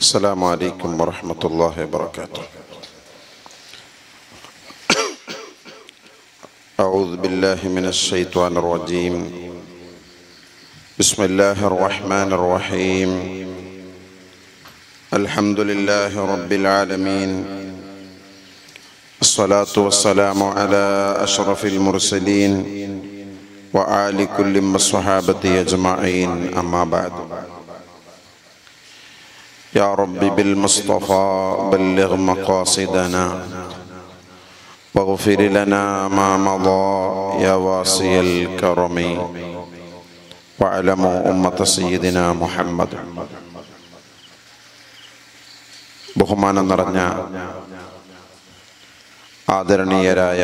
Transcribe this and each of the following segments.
السلام عليكم ورحمة الله وبركاته أعوذ بالله من الشيطان الرجيم بسم الله الرحمن الرحيم الحمد لله رب العالمين الصلاة والسلام على أشرف المرسلين وآل كل من الصحابة أجمعين أما بعد يا رب بالمصطفى بلغ مقاصدنا واغفر لنا ما مضى يا واسي الكرم واعلموا أمة سيدنا محمد ബഹുമാനം നിറഞ്ഞ ആദരണീയരായ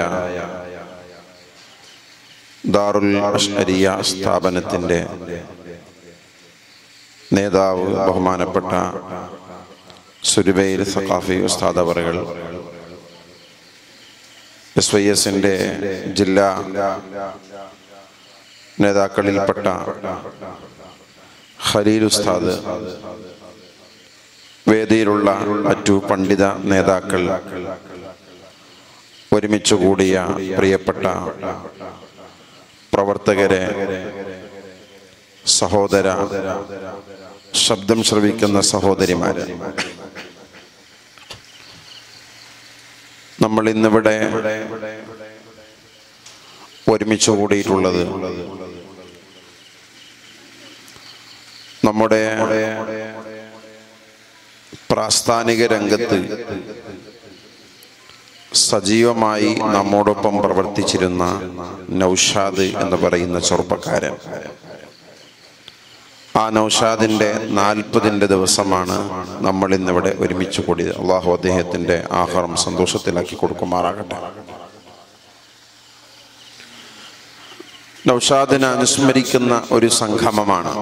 ദാറുൽ അഷ്അരിയ സ്ഥാപനത്തിൻ്റെ നേതാവ് ബഹുമാനപ്പെട്ട സുരുബൈൽ സഖാഫി ഉസ്താദ് അവറുകൾ എസ് വൈ എസിൻ്റെ ജില്ലാ നേതാക്കളിൽപ്പെട്ട ഖലീൽ ഉസ്താദ് വേദിയിലുള്ള മറ്റു പണ്ഡിത നേതാക്കൾ ഒരുമിച്ച് കൂടിയ പ്രിയപ്പെട്ട പ്രവർത്തകരെ സഹോദര ശബ്ദം ശ്രവിക്കുന്ന സഹോദരിമാര് നമ്മൾ ഇന്നിവിടെ ഒരുമിച്ച് കൂടിയിട്ടുള്ളത് നമ്മുടെ പ്രാസ്ഥാനിക രംഗത്ത് സജീവമായി നമ്മോടൊപ്പം പ്രവർത്തിച്ചിരുന്ന നൌഷാദ് എന്ന് പറയുന്ന ചെറുപ്പക്കാരൻ ആ നൌഷാദിന്റെ നാൽപ്പതിൻ്റെ ദിവസമാണ് നമ്മൾ ഇന്നിവിടെ ഒരുമിച്ച് കൂടിയത് അള്ളാഹു അദ്ദേഹത്തിന്റെ ആഹാരം സന്തോഷത്തിലാക്കി കൊടുക്കുമാറാകട്ടെ നൌഷാദിനെ അനുസ്മരിക്കുന്ന ഒരു സംഗമമാണ്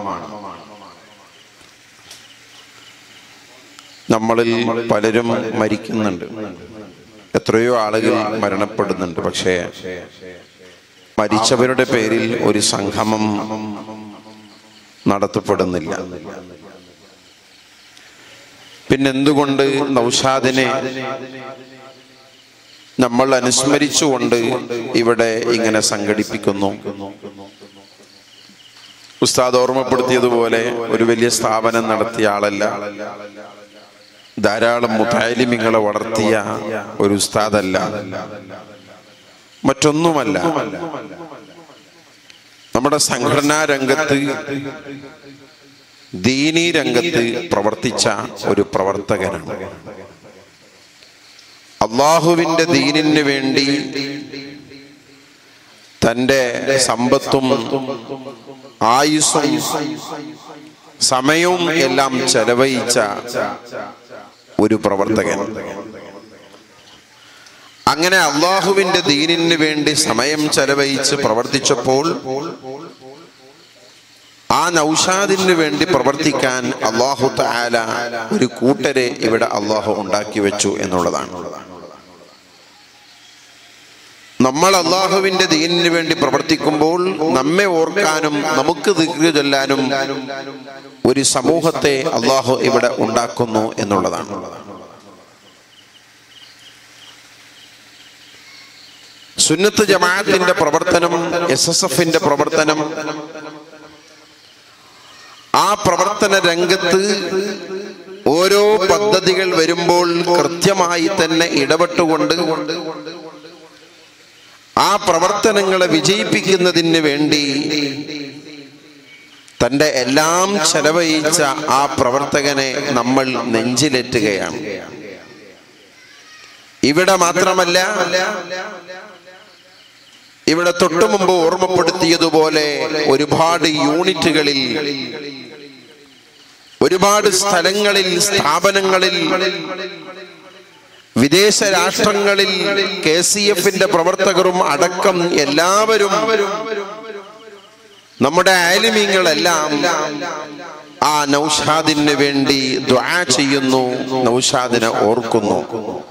നമ്മളിൽ പലരും മരിക്കുന്നുണ്ട് എത്രയോ ആളുകൾ മരണപ്പെടുന്നുണ്ട് പക്ഷേ മരിച്ചവരുടെ പേരിൽ ഒരു സംഗമം നടത്തപ്പെടുന്നില്ല പിന്നെന്തുകൊണ്ട് നൗഷാദിനെ നമ്മൾ അനുസ്മരിച്ചുകൊണ്ട് ഇവിടെ ഇങ്ങനെ സംഘടിപ്പിക്കുന്നു ഉസ്താദ് ഓർമ്മപ്പെടുത്തിയതുപോലെ ഒരു വലിയ സ്ഥാപനം നടത്തിയ ആളല്ല ധാരാളം മുത്താലിമിങ്ങളെ വളർത്തിയ ഒരു ഉസ്താദല്ല മറ്റൊന്നുമല്ല നമ്മുടെ സംഘടനാ രംഗത്ത് ദീനീ രംഗത്ത് പ്രവർത്തിച്ച ഒരു പ്രവർത്തകനാണ് അള്ളാഹുവിന്റെ ദീനിന് വേണ്ടി തൻ്റെ സമ്പത്തും ആയുസ്സും സമയവും എല്ലാം ചെലവഴിച്ച ഒരു പ്രവർത്തകൻ അങ്ങനെ അള്ളാഹുവിന്റെ ദീനിന് വേണ്ടി സമയം ചെലവഴിച്ച് പ്രവർത്തിച്ചപ്പോൾ ആ നൗഷാദിന് വേണ്ടി പ്രവർത്തിക്കാൻ അള്ളാഹു താല ഒരു കൂട്ടരെ ഇവിടെ അള്ളാഹു ഉണ്ടാക്കി വെച്ചു എന്നുള്ളതാണ് നമ്മൾ അള്ളാഹുവിന്റെ ദീനിന് വേണ്ടി പ്രവർത്തിക്കുമ്പോൾ നമ്മെ ഓർക്കാനും നമുക്ക് ദിഗ്ര ചൊല്ലാനും ഒരു സമൂഹത്തെ അള്ളാഹു ഇവിടെ ഉണ്ടാക്കുന്നു എന്നുള്ളതാണ് സുന്നത്ത് ജമാഅത്തിന്റെ പ്രവർത്തനം എസ് എസ് എഫിന്റെ പ്രവർത്തനം ആ പ്രവർത്തന രംഗത്ത് ഓരോ പദ്ധതികൾ വരുമ്പോൾ കൃത്യമായി തന്നെ ഇടപെട്ടുകൊണ്ട് ആ പ്രവർത്തനങ്ങളെ വിജയിപ്പിക്കുന്നതിന് വേണ്ടി തൻ്റെ എല്ലാം ചെലവഴിച്ച ആ പ്രവർത്തകനെ നമ്മൾ നെഞ്ചിലേറ്റുകയാണ് ഇവിടെ മാത്രമല്ല ഇവിടെ തൊട്ടു മുമ്പ് ഓർമ്മപ്പെടുത്തിയതുപോലെ ഒരുപാട് യൂണിറ്റുകളിൽ ഒരുപാട് സ്ഥലങ്ങളിൽ സ്ഥാപനങ്ങളിൽ വിദേശ രാഷ്ട്രങ്ങളിൽ കെ സി എഫിന്റെ പ്രവർത്തകരും അടക്കം എല്ലാവരും നമ്മുടെ ആലിമീങ്ങളെല്ലാം ആ നൗഷാദിന് വേണ്ടി ദ്വാ ചെയ്യുന്നു നൗഷാദിനെ ഓർക്കുന്നു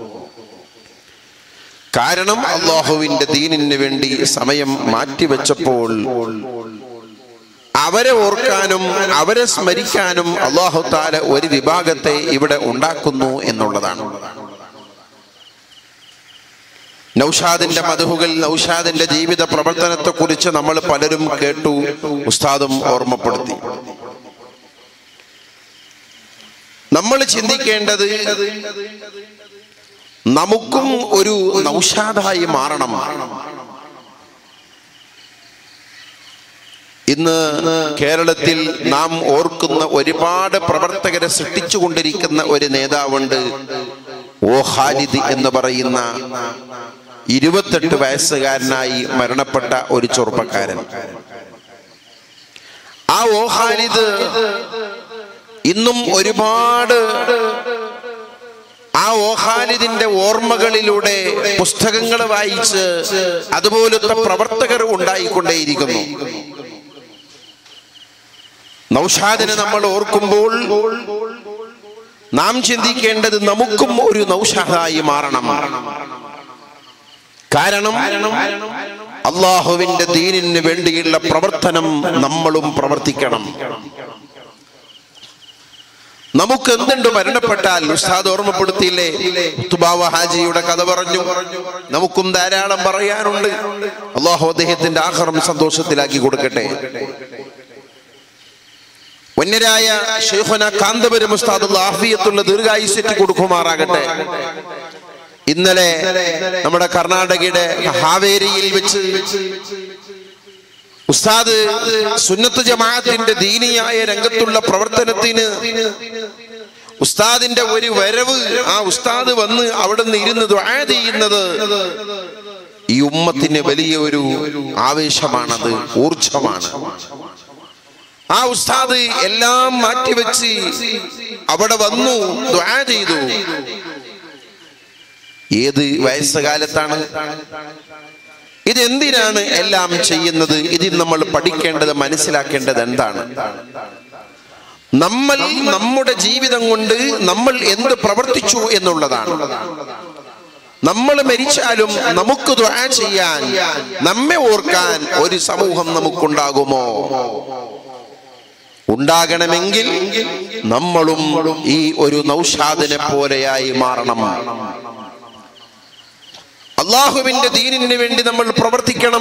കാരണം അള്ളാഹുവിന്റെ ദീനിന് വേണ്ടി സമയം മാറ്റിവെച്ചപ്പോൾ ആ അവരെ ഓർക്കാനും അവരെ സ്മരിക്കാനും അള്ളാഹു താല ഒരു വിഭാഗത്തെ ഇവിടെ ഉണ്ടാക്കുന്നു എന്നുള്ളതാണ് നൗഷാദിന്റെ മധുഹുകൾ നൗഷാദിന്റെ ജീവിത പ്രവർത്തനത്തെ കുറിച്ച് നമ്മൾ പലരും കേട്ടു ഉസ്താദും ഓർമ്മപ്പെടുത്തി നമ്മൾ ചിന്തിക്കേണ്ടത് നമുക്കും ഒരു നൗഷാദായി മാറണം ഇന്ന് കേരളത്തിൽ നാം ഓർക്കുന്ന ഒരുപാട് പ്രവർത്തകരെ സൃഷ്ടിച്ചുകൊണ്ടിരിക്കുന്ന ഒരു നേതാവുണ്ട് ഓ ഖാലിദ് എന്ന് പറയുന്ന ഇരുപത്തെട്ട് വയസ്സുകാരനായി മരണപ്പെട്ട ഒരു ചെറുപ്പക്കാരൻ ആ ഓ ഖാലിദ് ഇന്നും ഒരുപാട് ആ ഓഹാലിദിന്റെ ഓർമ്മകളിലൂടെ പുസ്തകങ്ങൾ വായിച്ച് അതുപോലത്തെ പ്രവർത്തകർ ഉണ്ടായിക്കൊണ്ടേയിരിക്കുന്നു നൗഷാദിനെ നമ്മൾ ഓർക്കുമ്പോൾ നാം ചിന്തിക്കേണ്ടത് നമുക്കും ഒരു നൗഷാദായി മാറണം കാരണം അള്ളാഹുവിന്റെ ദീനിന് വേണ്ടിയുള്ള പ്രവർത്തനം നമ്മളും പ്രവർത്തിക്കണം നമുക്ക് എന്തുണ്ട് മരണപ്പെട്ടാൽ ഉസ്താദ് ഓർമ്മപ്പെടുത്തിയില്ലേ തുബാവ ഹാജിയുടെ കഥ പറഞ്ഞു നമുക്കും ധാരാളം പറയാനുണ്ട് അള്ളാഹു അദ്ദേഹത്തിന്റെ ആഹ്റം സന്തോഷത്തിലാക്കി കൊടുക്കട്ടെ വന്യരായ ഷെയ്ഖുന കാന്തപുരം ഉസ്താദ് ആഫിയത്തുള്ള ദീർഘായുസെറ്റി കൊടുക്കുമാറാകട്ടെ ഇന്നലെ നമ്മുടെ കർണാടകയുടെ ഹാവേരിയിൽ വെച്ച് ഉസ്താദ് സുന്നത്ത് ജമാഅത്തിന്റെ ദീനിയായ രംഗത്തുള്ള പ്രവർത്തനത്തിന് ഉസ്താദിന്റെ ഒരു വരവ് ആ ഉസ്താദ് വന്ന് അവിടെ നിന്ന് ഇരുന്ന് ദുആ ചെയ്യുന്നത് ഈ ഉമ്മത്തിന് വലിയ ഒരു ആവേശമാണത് ഊർജമാണ് ആ ഉസ്താദ് എല്ലാം മാറ്റിവെച്ച് അവിടെ വന്നു ദുആ ചെയ്തു ഏത് വയസ്സുകാലത്താണ് ഇതെന്തിനാണ് എല്ലാം ചെയ്യുന്നത് ഇതിൽ നമ്മൾ പഠിക്കേണ്ടത് മനസ്സിലാക്കേണ്ടത് എന്താണ് നമ്മൾ നമ്മുടെ ജീവിതം കൊണ്ട് നമ്മൾ എന്ത് പ്രവർത്തിച്ചു എന്നുള്ളതാണ് നമ്മൾ മരിച്ചാലും നമുക്ക് ദ്വാ ചെയ്യാൻ നമ്മെ ഓർക്കാൻ ഒരു സമൂഹം നമുക്കുണ്ടാകുമോ ഉണ്ടാകണമെങ്കിൽ നമ്മളും ഈ ഒരു നൗഷാദിനെ പോലെയായി മാറണം അള്ളാഹുവിന്റെ ദീനിന് വേണ്ടി നമ്മൾ പ്രവർത്തിക്കണം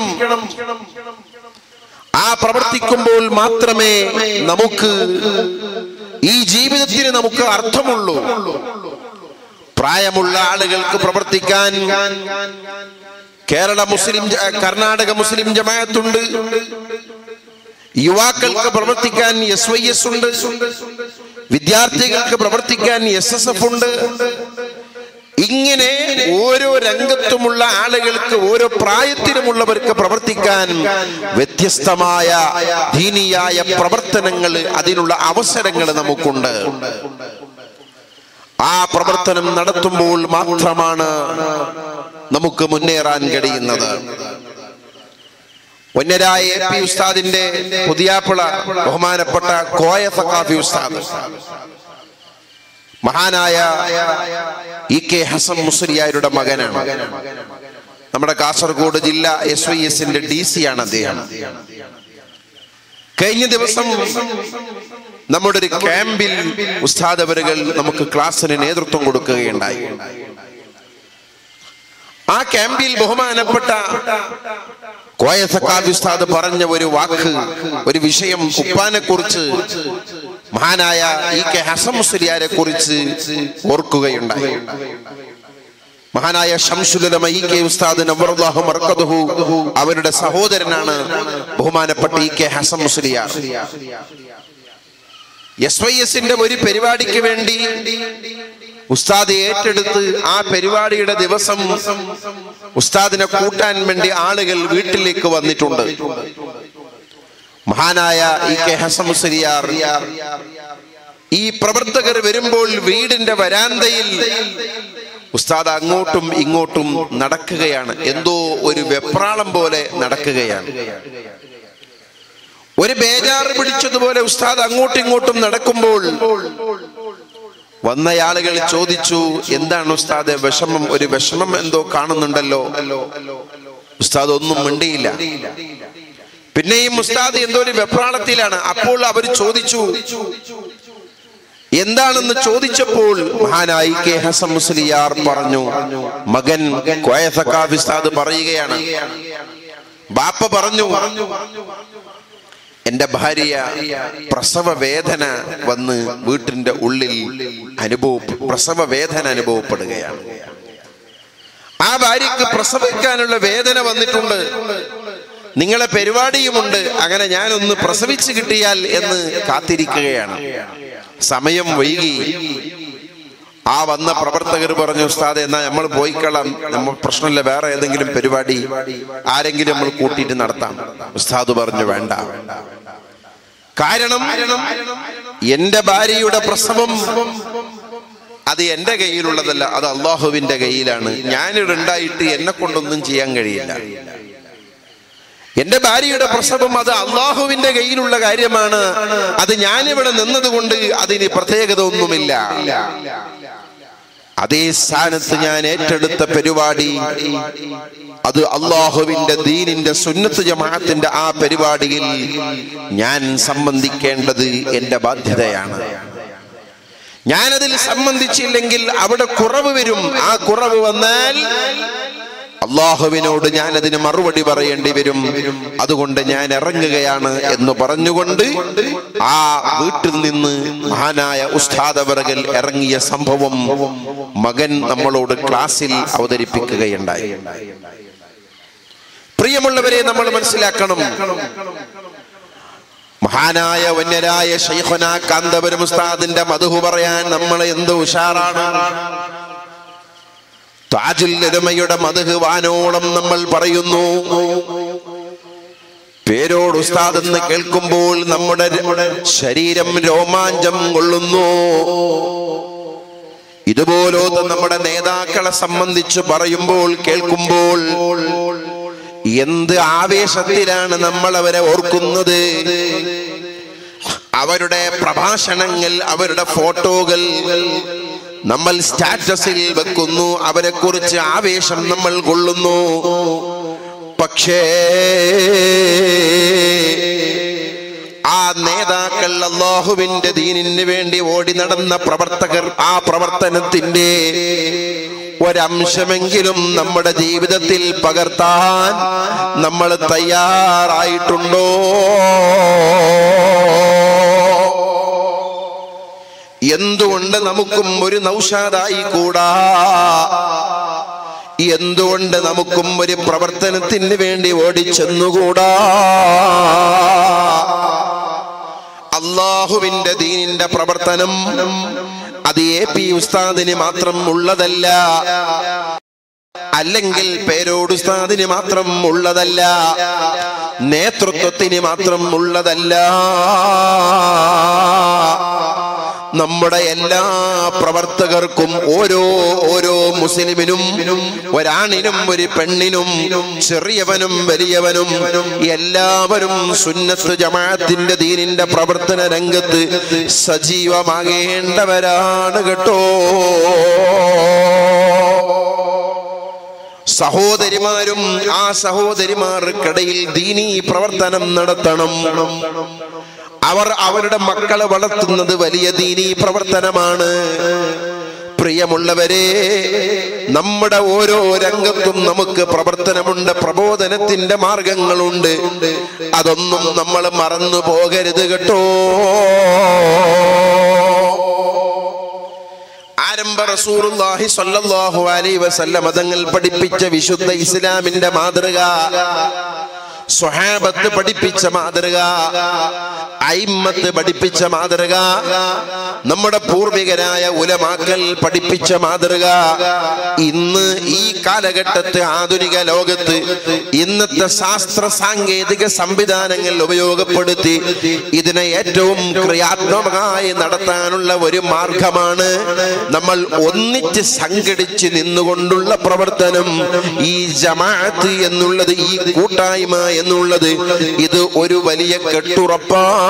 ആ പ്രവർത്തിക്കുമ്പോൾ മാത്രമേ നമുക്ക് ഈ ജീവിതത്തിന് നമുക്ക് അർത്ഥമുള്ളൂ പ്രായമുള്ള ആളുകൾക്ക് പ്രവർത്തിക്കാൻ കേരള മുസ്ലിം ജ- കർണാടക മുസ്ലിം ജമാഅത്തുണ്ട് യുവാക്കൾക്ക് പ്രവർത്തിക്കാൻ എസ് വൈ എസ് ഉണ്ട് വിദ്യാർത്ഥികൾക്ക് പ്രവർത്തിക്കാൻ എസ് എസ് എഫ് ഉണ്ട് ഇങ്ങനെ ഓരോ രംഗത്തുമുള്ള ആളുകൾക്ക് ഓരോ പ്രായത്തിലുമുള്ളവർക്ക് പ്രവർത്തിക്കാൻ വ്യത്യസ്തമായ ദീനിയായ പ്രവർത്തനങ്ങൾ അതിനുള്ള അവസരങ്ങൾ നമുക്കുണ്ട് ആ പ്രവർത്തനം നടത്തുമ്പോൾ മാത്രമാണ് നമുക്ക് മുന്നേറാൻ കഴിയുന്നത് ഒന്നരായ എ പി ഉസ്താദിന്റെ പുതിയാപ്പിള ബഹുമാനപ്പെട്ട കോയ സഖാഫി ഉസ്താദ് മഹാനായ ഇ കെ ഹസൻ മുസ്ലിയാരുടെ മകനാണ് നമ്മുടെ കാസർഗോഡ് ജില്ല എസ് വൈ എസിന്റെ ഡി സി ആണ് അദ്ദേഹം കഴിഞ്ഞ ദിവസം നമ്മുടെ ഒരു ക്യാമ്പിൽ ഉസ്താദ് അവരുകൾ നമുക്ക് ക്ലാസ്സിന് നേതൃത്വം കൊടുക്കുകയുണ്ടായി ആ ക്യാമ്പിൽ ബഹുമാനപ്പെട്ട കോയ സക്കാബ് ഉസ്താദ് പറഞ്ഞ ഒരു വാക്ക് ഒരു വിഷയം ഉപ്പാനെ കുറിച്ച് മഹാനായ ഇ കെ ഹസൻ മുസ്ലിയാരെ കുറിച്ച് ഓർക്കുകയുണ്ടായി മഹാനായ ഷംസുലമ ഇ കെ ഉസ്താദ് നവറുല്ലാഹു മർക്കദുഹു അവരുടെ സഹോദരനാണ് ബഹുമാനപ്പെട്ട E K Hasan Musliyar S Y എസിന്റെ ഒരു പരിപാടിക്ക് വേണ്ടി ഉസ്താദ് ഏറ്റെടുത്ത് ആ പരിപാടിയുടെ ദിവസം ഉസ്താദിനെ കൂട്ടാൻ വേണ്ടി ആളുകൾ വീട്ടിലേക്ക് വന്നിട്ടുണ്ട് മഹാനായ ഇ കെ ഹസൻ മുസ്ലിയാർ ഈ പ്രവർത്തകർ വരുമ്പോൾ വീടിന്റെ വരാന്തയിൽ ഉസ്താദ് അങ്ങോട്ടും ഇങ്ങോട്ടും നടക്കുകയാണ് എന്തോ ഒരു വെപ്രാളം പോലെ നടക്കുകയാണ് ഒരു ബേജാറ് പിടിച്ചതുപോലെ ഉസ്താദ് അങ്ങോട്ടും ഇങ്ങോട്ടും നടക്കുമ്പോൾ വന്നയാളുകൾ ചോദിച്ചു എന്താണ് ഉസ്താദ് വിഷമം ഒരു വിഷമം എന്തോ കാണുന്നുണ്ടല്ലോ ഉസ്താദ് ഒന്നും മിണ്ടിയില്ല പിന്നെയും ഉസ്താദ് എന്തോ ഒരു വെപ്രാളത്തിലാണ് അപ്പോൾ അവർ ചോദിച്ചു എന്താണെന്ന് ചോദിച്ചപ്പോൾ മഹാനായി കെ ഹസൻ മുസ്ലിയാർ പറഞ്ഞു മകൻ കോയസക്കാഫ് ഉസ്താദ് പറയുകയാണ് ബാപ്പ പറഞ്ഞു എന്റെ ഭാര്യ പ്രസവ വേദന വന്ന് വീട്ടിന്റെ ഉള്ളിൽ അനുഭവ പ്രസവ വേദന അനുഭവപ്പെടുകയാണ് ആ ഭാര്യക്ക് പ്രസവിക്കാനുള്ള വേദന വന്നിട്ടുണ്ട് നിങ്ങളെ പരിപാടിയുമുണ്ട് അങ്ങനെ ഞാനൊന്ന് പ്രസവിച്ചു കിട്ടിയാൽ എന്ന് കാത്തിരിക്കുകയാണ് സമയം വൈകി ആ വന്ന പ്രവർത്തകർ പറഞ്ഞു ഉസ്താദ് എന്നാ നമ്മൾ പോയിക്കളാം നമ്മൾ പ്രശ്നമില്ല വേറെ ഏതെങ്കിലും പരിപാടി ആരെങ്കിലും നമ്മൾ കൂട്ടിയിട്ട് നടത്താം ഉസ്താദ് പറഞ്ഞു വേണ്ട കാരണം എന്റെ ഭാര്യയുടെ പ്രസവം അത് എന്റെ കയ്യിലുള്ളതല്ല അത് അള്ളാഹുവിന്റെ കയ്യിലാണ് ഞാനിവിടെ ഉണ്ടായിട്ട് എന്നെ കൊണ്ടൊന്നും ചെയ്യാൻ കഴിയില്ല എന്റെ ഭാര്യയുടെ പ്രസവം അത് അള്ളാഹുവിന്റെ കയ്യിലുള്ള കാര്യമാണ് അത് ഞാനിവിടെ നിന്നതുകൊണ്ട് അതിന് പ്രത്യേകത ഒന്നുമില്ല അതേ സ്ഥാനത്ത് ഞാൻ ഏറ്റെടുത്ത പരിപാടി അത് അള്ളാഹുവിന്റെ ദീനിന്റെ സുന്നത്ത് ജമാഅത്തിന്റെ ആ പരിപാടിയിൽ ഞാൻ സംബന്ധിക്കേണ്ടത് എന്റെ ബാധ്യതയാണ് ഞാനതിൽ സംബന്ധിച്ചില്ലെങ്കിൽ അവിടെ കുറവ് വരും ആ കുറവ് വന്നാൽ അള്ളാഹുവിനോട് ഞാൻ അതിന് മറുപടി പറയേണ്ടി വരും അതുകൊണ്ട് ഞാൻ ഇറങ്ങുകയാണ് എന്ന് പറഞ്ഞുകൊണ്ട് ആ വീട്ടിൽ നിന്ന് മഹാനായ ഉസ്താദവറകൽ ഇറങ്ങിയ സംഭവം മകൻ നമ്മളോട് ക്ലാസ്സിൽ അവതരിപ്പിക്കുകയുണ്ടായി പ്രിയമുള്ളവരെ നമ്മൾ മനസ്സിലാക്കണം മഹാനായ വന്യരായ ഷൈഖുന കാന്തപുരം ഉസ്താദിന്റെ മധു പറയാൻ നമ്മൾ എന്ത് ഉഷാറാണ് താജുൽ ഉലമയുടെ മധു വാനോളം നമ്മൾ പറയുന്നു പേരോട് ഉസ്താദ് എന്ന് കേൾക്കുമ്പോൾ നമ്മുടെ ശരീരം രോമാഞ്ചം കൊള്ളുന്നു ഇതുപോലത്തെ നമ്മുടെ നേതാക്കളെ സംബന്ധിച്ച് പറയുമ്പോൾ കേൾക്കുമ്പോൾ എന്ത് ആവേശത്തിലാണ് നമ്മൾ അവരെ ഓർക്കുന്നത് അവരുടെ പ്രഭാഷണങ്ങൾ അവരുടെ ഫോട്ടോകൾ നമ്മൾ സ്റ്റാറ്റസിൽ വെക്കുന്നു അവരെ കുറിച്ച് ആവേശം നമ്മൾ കൊള്ളുന്നു പക്ഷേ ആ നേതാക്കൾ അള്ളാഹുവിന്റെ ദീനിന് വേണ്ടി ഓടി നടന്ന പ്രവർത്തകർ ആ പ്രവർത്തനത്തിന്റെ ഒരംശമെങ്കിലും നമ്മുടെ ജീവിതത്തിൽ പകർത്താൻ നമ്മൾ തയ്യാറായിട്ടുണ്ടോ എന്തുകൊണ്ട് നമുക്കും ഒരു നൗഷാദായി കൂടാ എന്തുകൊണ്ട് നമുക്കും ഒരു പ്രവർത്തനത്തിന് വേണ്ടി ഓടിച്ചെന്നുകൂടാ അള്ളാഹുവിന്റെ ദീനിന്റെ പ്രവർത്തനം അത് എ പി ഉസ്താദിന് മാത്രം ഉള്ളതല്ല അല്ലെങ്കിൽ പേരോട് ഉസ്താദിന് മാത്രം ഉള്ളതല്ല നേതൃത്വത്തിന് മാത്രം ഉള്ളതല്ല നമ്മുടെ എല്ലാ പ്രവർത്തകർക്കും ഓരോ ഓരോ മുസ്ലിമിനും ഒരാണിനും ഒരു പെണ്ണിനും ചെറിയവനും വലിയവനും എല്ലാവരും സുന്നത്ത് ജമാഅത്തിന്റെ ദീനിന്റെ പ്രവർത്തന രംഗത്ത് സജീവമാകേണ്ടവരാണ് കേട്ടോ സഹോദരിമാരും ആ സഹോദരിമാർക്കിടയിൽ ദീനീ പ്രവർത്തനം നടത്തണം അവർ അവരുടെ മക്കളെ വളർത്തുന്നത് വലിയ ദീനീ പ്രവർത്തനമാണ് പ്രിയമുള്ളവരെ നമ്മുടെ ഓരോ രംഗത്തും നമുക്ക് പ്രവർത്തനമുണ്ട് പ്രബോധനത്തിന്റെ മാർഗങ്ങളുണ്ട് അതൊന്നും നമ്മൾ മറന്നു പോകരുത് കേട്ടോ ആരംഭ റസൂറുല്ലാഹി സ്വല്ലല്ലാഹു അലൈഹി വസല്ലം തങ്ങൾ പഠിപ്പിച്ച വിശുദ്ധ ഇസ്ലാമിന്റെ മാതൃക സ്വഹാബത്ത് പഠിപ്പിച്ച മാതൃക ഐമ്മത്ത് പഠിപ്പിച്ച മാതൃക നമ്മുടെ പൂർവികരായ ഉലമാക്കൽ പഠിപ്പിച്ച മാതൃക ഇന്ന് ഈ കാലഘട്ടത്തെ ആധുനിക ലോകത്ത് ഇന്നത്തെ ശാസ്ത്ര സാങ്കേതിക സംവിധാനങ്ങൾ ഉപയോഗപ്പെടുത്തി ഇതിനെ ഏറ്റവും ക്രിയാത്മകമായി നടത്താനുള്ള ഒരു മാർഗമാണ് നമ്മൾ ഒന്നിച്ച് സംഘടിച്ച് നിന്നുകൊണ്ടുള്ള പ്രവർത്തനം ഈ ജമാഅത്ത് എന്നുള്ളത് ഈ കൂട്ടായ്മ എന്നുള്ളത് ഇത് ഒരു വലിയ കെട്ടുറപ്പാണ്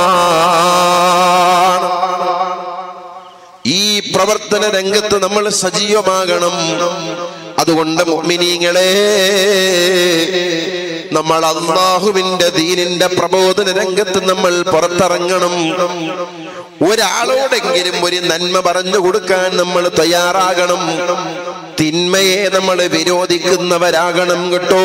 ഈ പ്രവർത്തന രംഗത്ത് നമ്മൾ സജീവമാകണം അതുകൊണ്ട് മുഅ്മിനീങ്ങളെ നമ്മൾ അള്ളാഹുവിന്റെ ദീനിന്റെ പ്രബോധന രംഗത്ത് നമ്മൾ പുറത്തിറങ്ങണം ഒരാളോടെങ്കിലും ഒരു നന്മ പറഞ്ഞു കൊടുക്കാൻ നമ്മൾ തയ്യാറാകണം തിന്മയെ നമ്മൾ വിരോധിക്കുന്നവരാകണം കേട്ടോ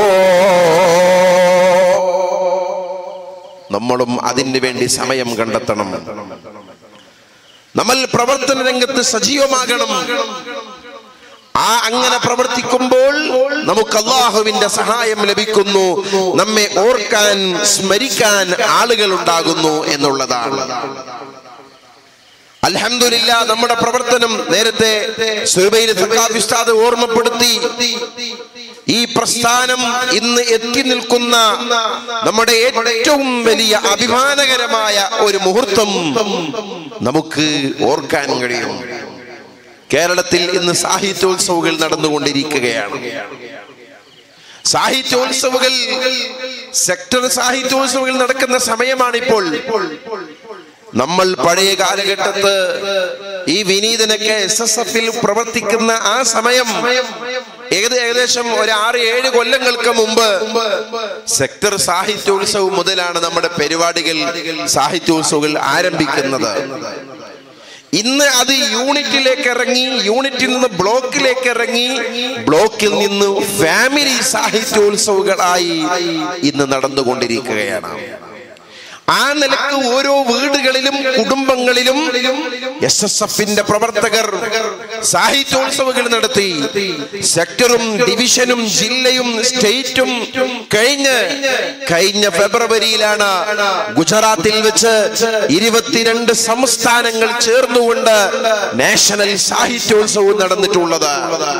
നമ്മളും അതിന് വേണ്ടി സമയം കണ്ടെത്തണം നമ്മൾ പ്രവർത്തന രംഗത്ത് സജീവമാകണം ആ അങ്ങനെ പ്രവർത്തിക്കുമ്പോൾ നമുക്ക് അള്ളാഹുവിന്റെ സഹായം ലഭിക്കുന്നു നമ്മെ ഓർക്കാൻ സ്മരിക്കാൻ ആളുകൾ ഉണ്ടാകുന്നു എന്നുള്ളതാണ് അൽഹംദുലില്ലാ നമ്മുടെ പ്രവർത്തനം നേരത്തെ സുബൈൽ സഖാഫി ഉസ്താദ് ഓർമ്മപ്പെടുത്തി ഈ പ്രസ്ഥാനം ഇന്ന് എത്തി നിൽക്കുന്ന നമ്മുടെ ഏറ്റവും വലിയ അഭിമാനകരമായ ഒരു മുഹൂർത്തം നമുക്ക് ഓർക്കാൻ കഴിയും കേരളത്തിൽ ഇന്ന് സാഹിത്യോത്സവങ്ങൾ നടന്നുകൊണ്ടിരിക്കുകയാണ് സാഹിത്യോത്സവങ്ങൾ സെക്ടർ സാഹിത്യോത്സവങ്ങൾ നടക്കുന്ന സമയമാണിപ്പോൾ നമ്മൾ പഴയ കാലഘട്ടത്ത് ഈ വിനീതനൊക്കെ എസ് എസ് എഫിൽ പ്രവർത്തിക്കുന്ന ആ സമയം ഏത് ഏകദേശം ഒരു ആറ് ഏഴ് കൊല്ലങ്ങൾക്ക് മുമ്പ് സെക്ടർ സാഹിത്യോത്സവം മുതലാണ് നമ്മുടെ പരിപാടികൾ സാഹിത്യോത്സവങ്ങൾ ആരംഭിക്കുന്നത് ഇന്ന് അത് യൂണിറ്റിലേക്ക് ഇറങ്ങി യൂണിറ്റിൽ നിന്ന് ബ്ലോക്കിലേക്ക് ഇറങ്ങി ബ്ലോക്കിൽ നിന്ന് ഫാമിലി സാഹിത്യോത്സവങ്ങളായി ഇന്ന് നടന്നുകൊണ്ടിരിക്കുകയാണ് ആ നിലക്ക് ഓരോ വീടുകളിലും കുടുംബങ്ങളിലും എസ് എസ് എഫിന്റെ പ്രവർത്തകർ സാഹിത്യോത്സവങ്ങൾ നടത്തി സെക്ടറും ഡിവിഷനും ജില്ലയും സ്റ്റേറ്റും കഴിഞ്ഞ് കഴിഞ്ഞ ഫെബ്രുവരിയിലാണ് ഗുജറാത്തിൽ വെച്ച് ഇരുപത്തിരണ്ട് സംസ്ഥാനങ്ങൾ ചേർന്നുകൊണ്ട് നാഷണൽ സാഹിത്യോത്സവം നടന്നിട്ടുള്ളത്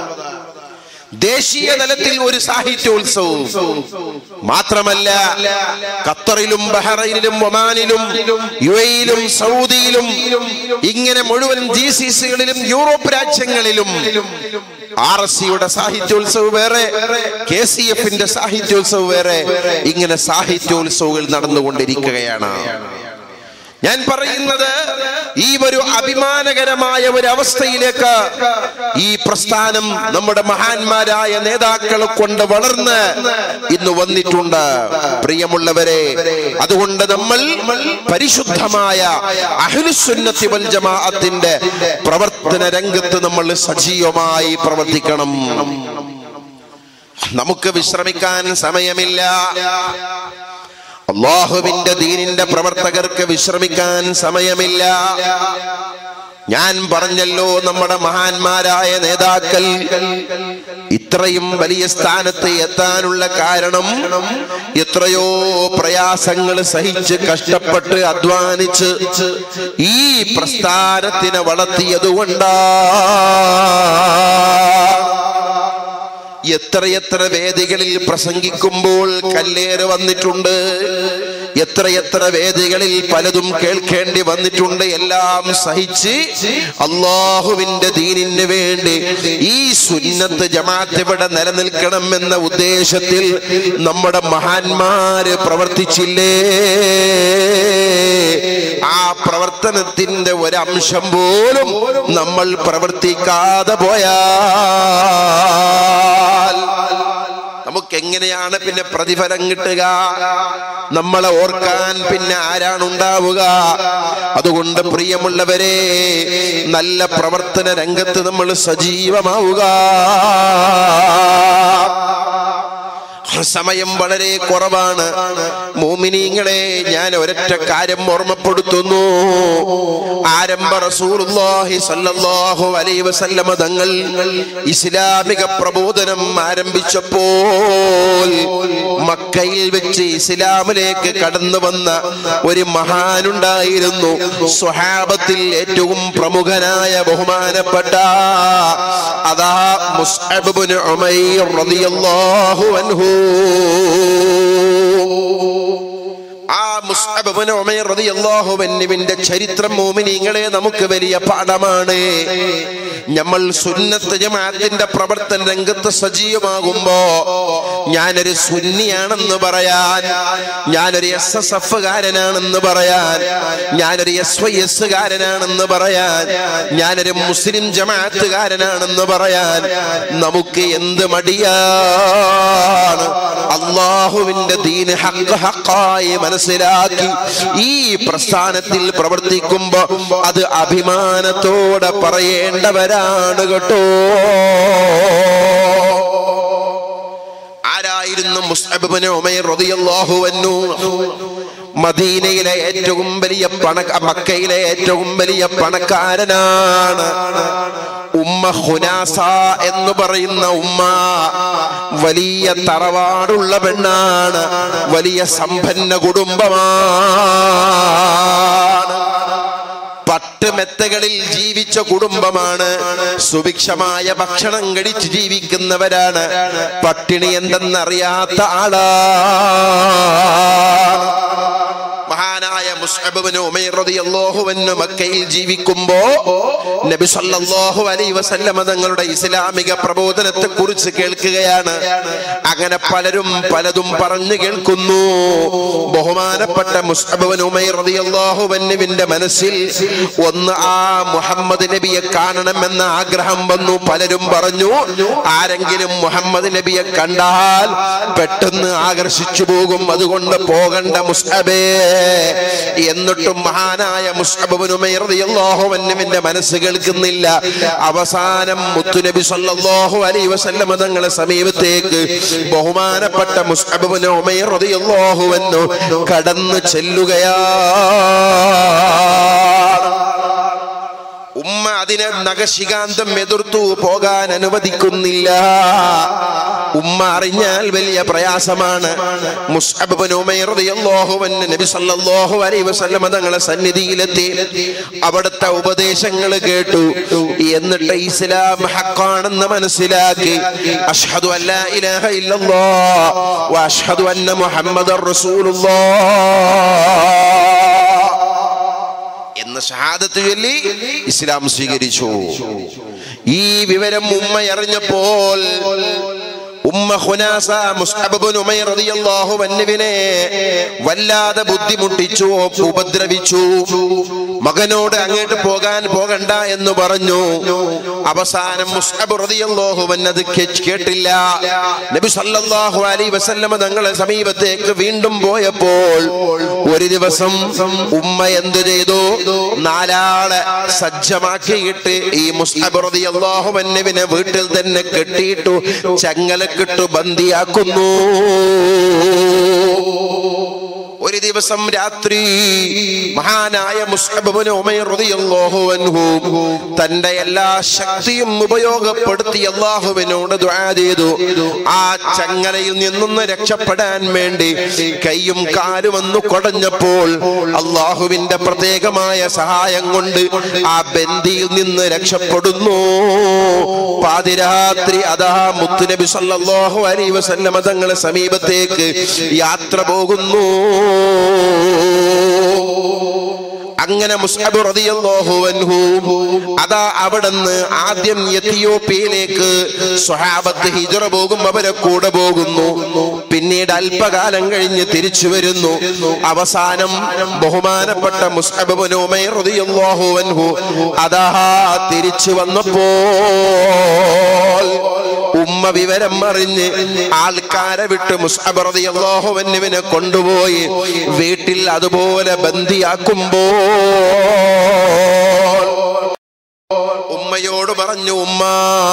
ദേശീയ തലത്തിൽ ഒരു സാഹിത്യോത്സവം മാത്രമല്ല ഖത്തറിലും ബഹ്റൈനിലും ഒമാനിലും യു എയിലും സൗദിയിലും ഇങ്ങനെ മുഴുവൻ ജി സി സികളിലും യൂറോപ്പ് രാജ്യങ്ങളിലും ആർ എസ് സിയുടെ സാഹിത്യോത്സവം വേറെ കെ സി എഫിന്റെ സാഹിത്യോത്സവം വേറെ ഇങ്ങനെ സാഹിത്യോത്സവങ്ങൾ നടന്നുകൊണ്ടിരിക്കുകയാണ് ഞാൻ പറയുന്നത് ഈ ഒരു അഭിമാനകരമായ ഒരു അവസ്ഥയിലേക്ക് ഈ പ്രസ്ഥാനം നമ്മുടെ മഹാന്മാരായ നേതാക്കളെ കൊണ്ട് വളർന്ന് ഇന്ന് വന്നിട്ടുണ്ട് പ്രിയമുള്ളവരെ അതുകൊണ്ട് നമ്മൾ പരിശുദ്ധമായ അഹ്ലുസുന്നത്തി വൽ ജമാഅത്തിന്റെ പ്രവർത്തന രംഗത്ത് നമ്മൾ സജീവമായി പ്രവർത്തിക്കണം നമുക്ക് വിശ്രമിക്കാൻ സമയമില്ല അള്ളാഹുവിന്റെ ദീനിന്റെ പ്രവർത്തകർക്ക് വിശ്രമിക്കാൻ സമയമില്ല ഞാൻ പറഞ്ഞല്ലോ നമ്മുടെ മഹാന്മാരായ നേതാക്കൾ ഇത്രയും വലിയ സ്ഥാനത്ത് എത്താനുള്ള കാരണം എത്രയോ പ്രയാസങ്ങൾ സഹിച്ച് കഷ്ടപ്പെട്ട് അധ്വാനിച്ച് ഈ പ്രസ്ഥാനത്തിനെ വളർത്തിയതുകൊണ്ടാ എത്രയെത്ര വേദികളിൽ പ്രസംഗിക്കുമ്പോൾ കല്ലേറ് വന്നിട്ടുണ്ട് എത്രയെത്ര വേദികളിൽ പലതും കേൾക്കേണ്ടി വന്നിട്ടുണ്ട് എല്ലാം സഹിച്ച് അള്ളാഹുവിന്റെ ദീനിന് വേണ്ടി ഈ സുന്നത്ത് ജമാഅത്ത് ഇവിടെ നിലനിൽക്കണം എന്ന ഉദ്ദേശത്തിൽ നമ്മുടെ മഹാന്മാര് പ്രവർത്തിച്ചില്ലേ ആ പ്രവർത്തനത്തിന്റെ ഒരംശം പോലും നമ്മൾ പ്രവർത്തിക്കാതെ പോയാൽ നമുക്ക് എങ്ങനെയാണ് പിന്നെ പ്രതിഫലം കിട്ടുക നമ്മളെ ഓർക്കാൻ പിന്നെ ആരാണ് ഉണ്ടാവുക അതുകൊണ്ട് പ്രിയമുള്ളവരെ നല്ല പ്രവർത്തന രംഗത്ത് നമ്മൾ സജീവമാവുക സമയം വളരെ കുറവാണ് മോമിനിങ്ങളെ ഞാൻ ഒരൊറ്റ കാര്യം ഓർമ്മപ്പെടുത്തുന്നു ആരംഭ റസൂലുള്ളാഹി സ്വല്ലല്ലാഹു അലൈഹി വസല്ലമ തങ്ങൾ ഇസ്ലാമിക പ്രബോധനം ആരംഭിച്ചപ്പോൾ മക്കയിൽ വെച്ച് ഇസ്ലാമിലേക്ക് കടന്നു വന്ന ഒരു മഹാനുണ്ടായിരുന്നു സ്വഹാബത്തിൽ ഏറ്റവും പ്രമുഖനായ ബഹുമാനപ്പെട്ട അതാ മുസ്അബ് ഇബ്നു ഉമൈർ റളിയല്ലാഹു അൻഹു ആ മുസ്അബ് ഇബ്നു ഉമൈർ റളിയല്ലാഹു അൻഹുവിന്റെ ചരിത്രം മോമിനീങ്ങളെ നമുക്ക് വലിയ പാഠമാണ് നമ്മൾ സുന്നത്ത് ജമാഅത്തിന്റെ പ്രവർത്തന രംഗത്ത് സജീവമാകുമ്പോ ഞാനൊരു സുന്നിയാണെന്ന് പറയാൻ ഞാനൊരു എസ് എസ് എഫ് കാരനാണെന്ന് പറയാൻ ഞാനൊരു എസ് വൈ എസ് കാരനാണെന്ന് പറയാൻ ഞാനൊരു മുസ്ലിം ജമാഅത്തുകാരനാണെന്ന് പറയാൻ നമുക്ക് എന്ത് മടിയാണ് അള്ളാഹുവിന്റെ ദീന് ഹക്ക് ഹക്കായി മനസ്സിലാക്കി ഈ പ്രസ്ഥാനത്തിൽ പ്രവർത്തിക്കുമ്പോ അത് അഭിമാനത്തോടെ പറയേണ്ടവരാണ് കേട്ടോ ആരായിരുന്നു മുസ്അബിന് ഉമൈർ റളിയല്ലാഹു അൻഹു മദീനയിലെ ഏറ്റവും വലിയ പണ മക്കയിലെ ഏറ്റവും വലിയ പണക്കാരനാണ് ഉമ്മ ഹുനാസ എന്ന് പറയുന്ന ഉമ്മ വലിയ തറവാടുള്ള പെണ്ണാണ് വലിയ സമ്പന്ന കുടുംബമാണ് പട്ടുമെത്തകളിൽ ജീവിച്ച കുടുംബമാണ് സുഭിക്ഷമായ ഭക്ഷണം കഴിച്ച് ജീവിക്കുന്നവരാണ് പട്ടിണി എന്തെന്നറിയാത്ത ആളാണ് മഹാനായ മുസ്അബിന് ഉമൈർ റളിയല്ലാഹു അൻഹു മക്കയിൽ ജീവിക്കുമ്പോ നബി സല്ലല്ലാഹു അലൈഹി വസല്ലമ തങ്ങളുടെ ഇസ്ലാമിക പ്രബോധനത്തെ കുറിച്ച് കേൾക്കുകയാണ് അങ്ങനെ പലരും പലതും പറഞ്ഞു കേൾക്കുന്നു ബഹുമാനപ്പെട്ട മുസ്അബിന് ഉമൈർ റളിയല്ലാഹു അൻഹുവിന്റെ മനസ്സിൽ ഒന്ന് ആ മുഹമ്മദ് നബിയെ കാണണമെന്ന ആഗ്രഹം വന്നു പലരും പറഞ്ഞു ആരെങ്കിലും മുഹമ്മദ് നബിയെ കണ്ടാൽ പെട്ടെന്ന് ആകർഷിച്ചു പോകും അതുകൊണ്ട് പോകണ്ട മുസ്അബേ എന്നിട്ടും മഹാനായ മുസ്അബുനുമൈറിയാഹുവിന്റെ മനസ്സ് കേൾക്കുന്നില്ല അവസാനം മുത്തുനബി സല്ലല്ലാഹു അലൈഹി വസല്ലമ തങ്ങളെ സമീപത്തേക്ക് ബഹുമാനപ്പെട്ട മുസ്അബുനു ഉമൈർ റളിയല്ലാഹു അൻഹു കടന്നു ചെല്ലുകയാണ് ഉമ്മ അതിനെ നഖശികാന്തം എതിർത്തു പോകാൻ അനുവദിക്കുന്നില്ല ഉമ്മ അറിഞ്ഞാൽ വലിയ പ്രയാസമാണ് മുസ്അബ് ഇബ്നു ഉമൈർ റളിയല്ലാഹു അൻഹു നബി സല്ലല്ലാഹു അലൈഹി വസല്ലം തങ്ങളെ സന്നിധിയിലെത്തി അവിടുത്തെ ഉപദേശങ്ങൾ കേട്ടു എന്നിട്ട് ഇസ്ലാം ഹക്കാണെന്ന് മനസ്സിലാക്കി അഷ്ഹദു അല്ലാ ഇലാഹ ഇല്ലല്ലാഹ് വ അഷ്ഹദു അന്ന മുഹമ്മദർ റസൂലുള്ളാഹ് എന്ന് ഷഹാദത്ത് ചൊല്ലി ഇസ്ലാം സ്വീകരിച്ചു ഈ വിവരം ഉമ്മ അറിഞ്ഞപ്പോൾ ഉമ്മ ഖുനാസ മുസ്അബ് ഇബ്നു ഉമൈർ റളിയല്ലാഹു അൻഹുവിനെ വല്ലാതെ ബുദ്ധിമുട്ടിച്ചു ഉപദ്രവിച്ചു മകനോട് അങ്ങോട്ട് പോകാൻ പോകണ്ട എന്ന് പറഞ്ഞു അവസാനം മുസ്അബ് റളിയല്ലാഹു അൻഹു അത് കേ- കേട്ടില്ല നബി സല്ലല്ലാഹു അലൈഹി വസല്ലമ തങ്ങളെ സമീപത്തേക്ക് വീണ്ടും പോയപ്പോൾ ഒരു ദിവസം ഉമ്മ എന്ത് ചെയ്തു നാലാളെ സജ്ജമാക്കിയിട്ട് ഈ മുസ്അബ് റളിയല്ലാഹു അൻഹുവിനെ വീട്ടിൽ തന്നെ കെട്ടിയിട്ടു ചങ്ങലക്കിട്ടു ബന്ദിയാക്കുന്നു ഒരു ദിവസം രാത്രി മഹാനായ മുസ്അബിന് ഉമൈർ റളിയല്ലാഹു അൻഹു തന്റെ എല്ലാ ശക്തിയും ഉപയോഗപ്പെടുത്തി അള്ളാഹുവിനോട് ദുആ ചെയ്തു ആ ചങ്ങലയിൽ നിന്നൊന്ന് രക്ഷപ്പെടാൻ വേണ്ടി കൈയും കാലും ഒന്ന് കൊടഞ്ഞപ്പോൾ അള്ളാഹുവിന്റെ പ്രത്യേകമായ സഹായം കൊണ്ട് ആ ബന്ദിയിൽ നിന്ന് രക്ഷപ്പെടുന്നു പാതിരാത്രി അതാ മുത്തുനബി സല്ലല്ലാഹു അലൈഹി വസല്ലമ തങ്ങളെ സമീപത്തേക്ക് യാത്ര പോകുന്നു അങ്ങനെ മുസ്അബ് റളിയല്ലാഹു അൻഹു അതാ അവിടുന്ന് ആദ്യം എത്തിയോപ്യയിലേക്ക് സ്വഹാബത്ത് ഹിജറ പോകും അവരെ കൂടെ പോകുന്നു പിന്നീട് അല്പകാലം കഴിഞ്ഞ് തിരിച്ചു വരുന്നു അവസാനം ബഹുമാനപ്പെട്ട മുസ്അബ് ഇബ്നു ഉമൈർ റളിയല്ലാഹു അൻഹു അതാ തിരിച്ചു വന്നപ്പോൾ ഉമ്മ വിവരം അറിഞ്ഞ് ആൾക്കാരെ വിട്ട് മുസ്അബ് റളിയല്ലാഹു അൻഹുവിനെ കൊണ്ടുപോയി വീട്ടിൽ അതുപോലെ ബന്ദിയാക്കുമ്പോൾ ഉമ്മയോട് പറഞ്ഞു ഉമ്മ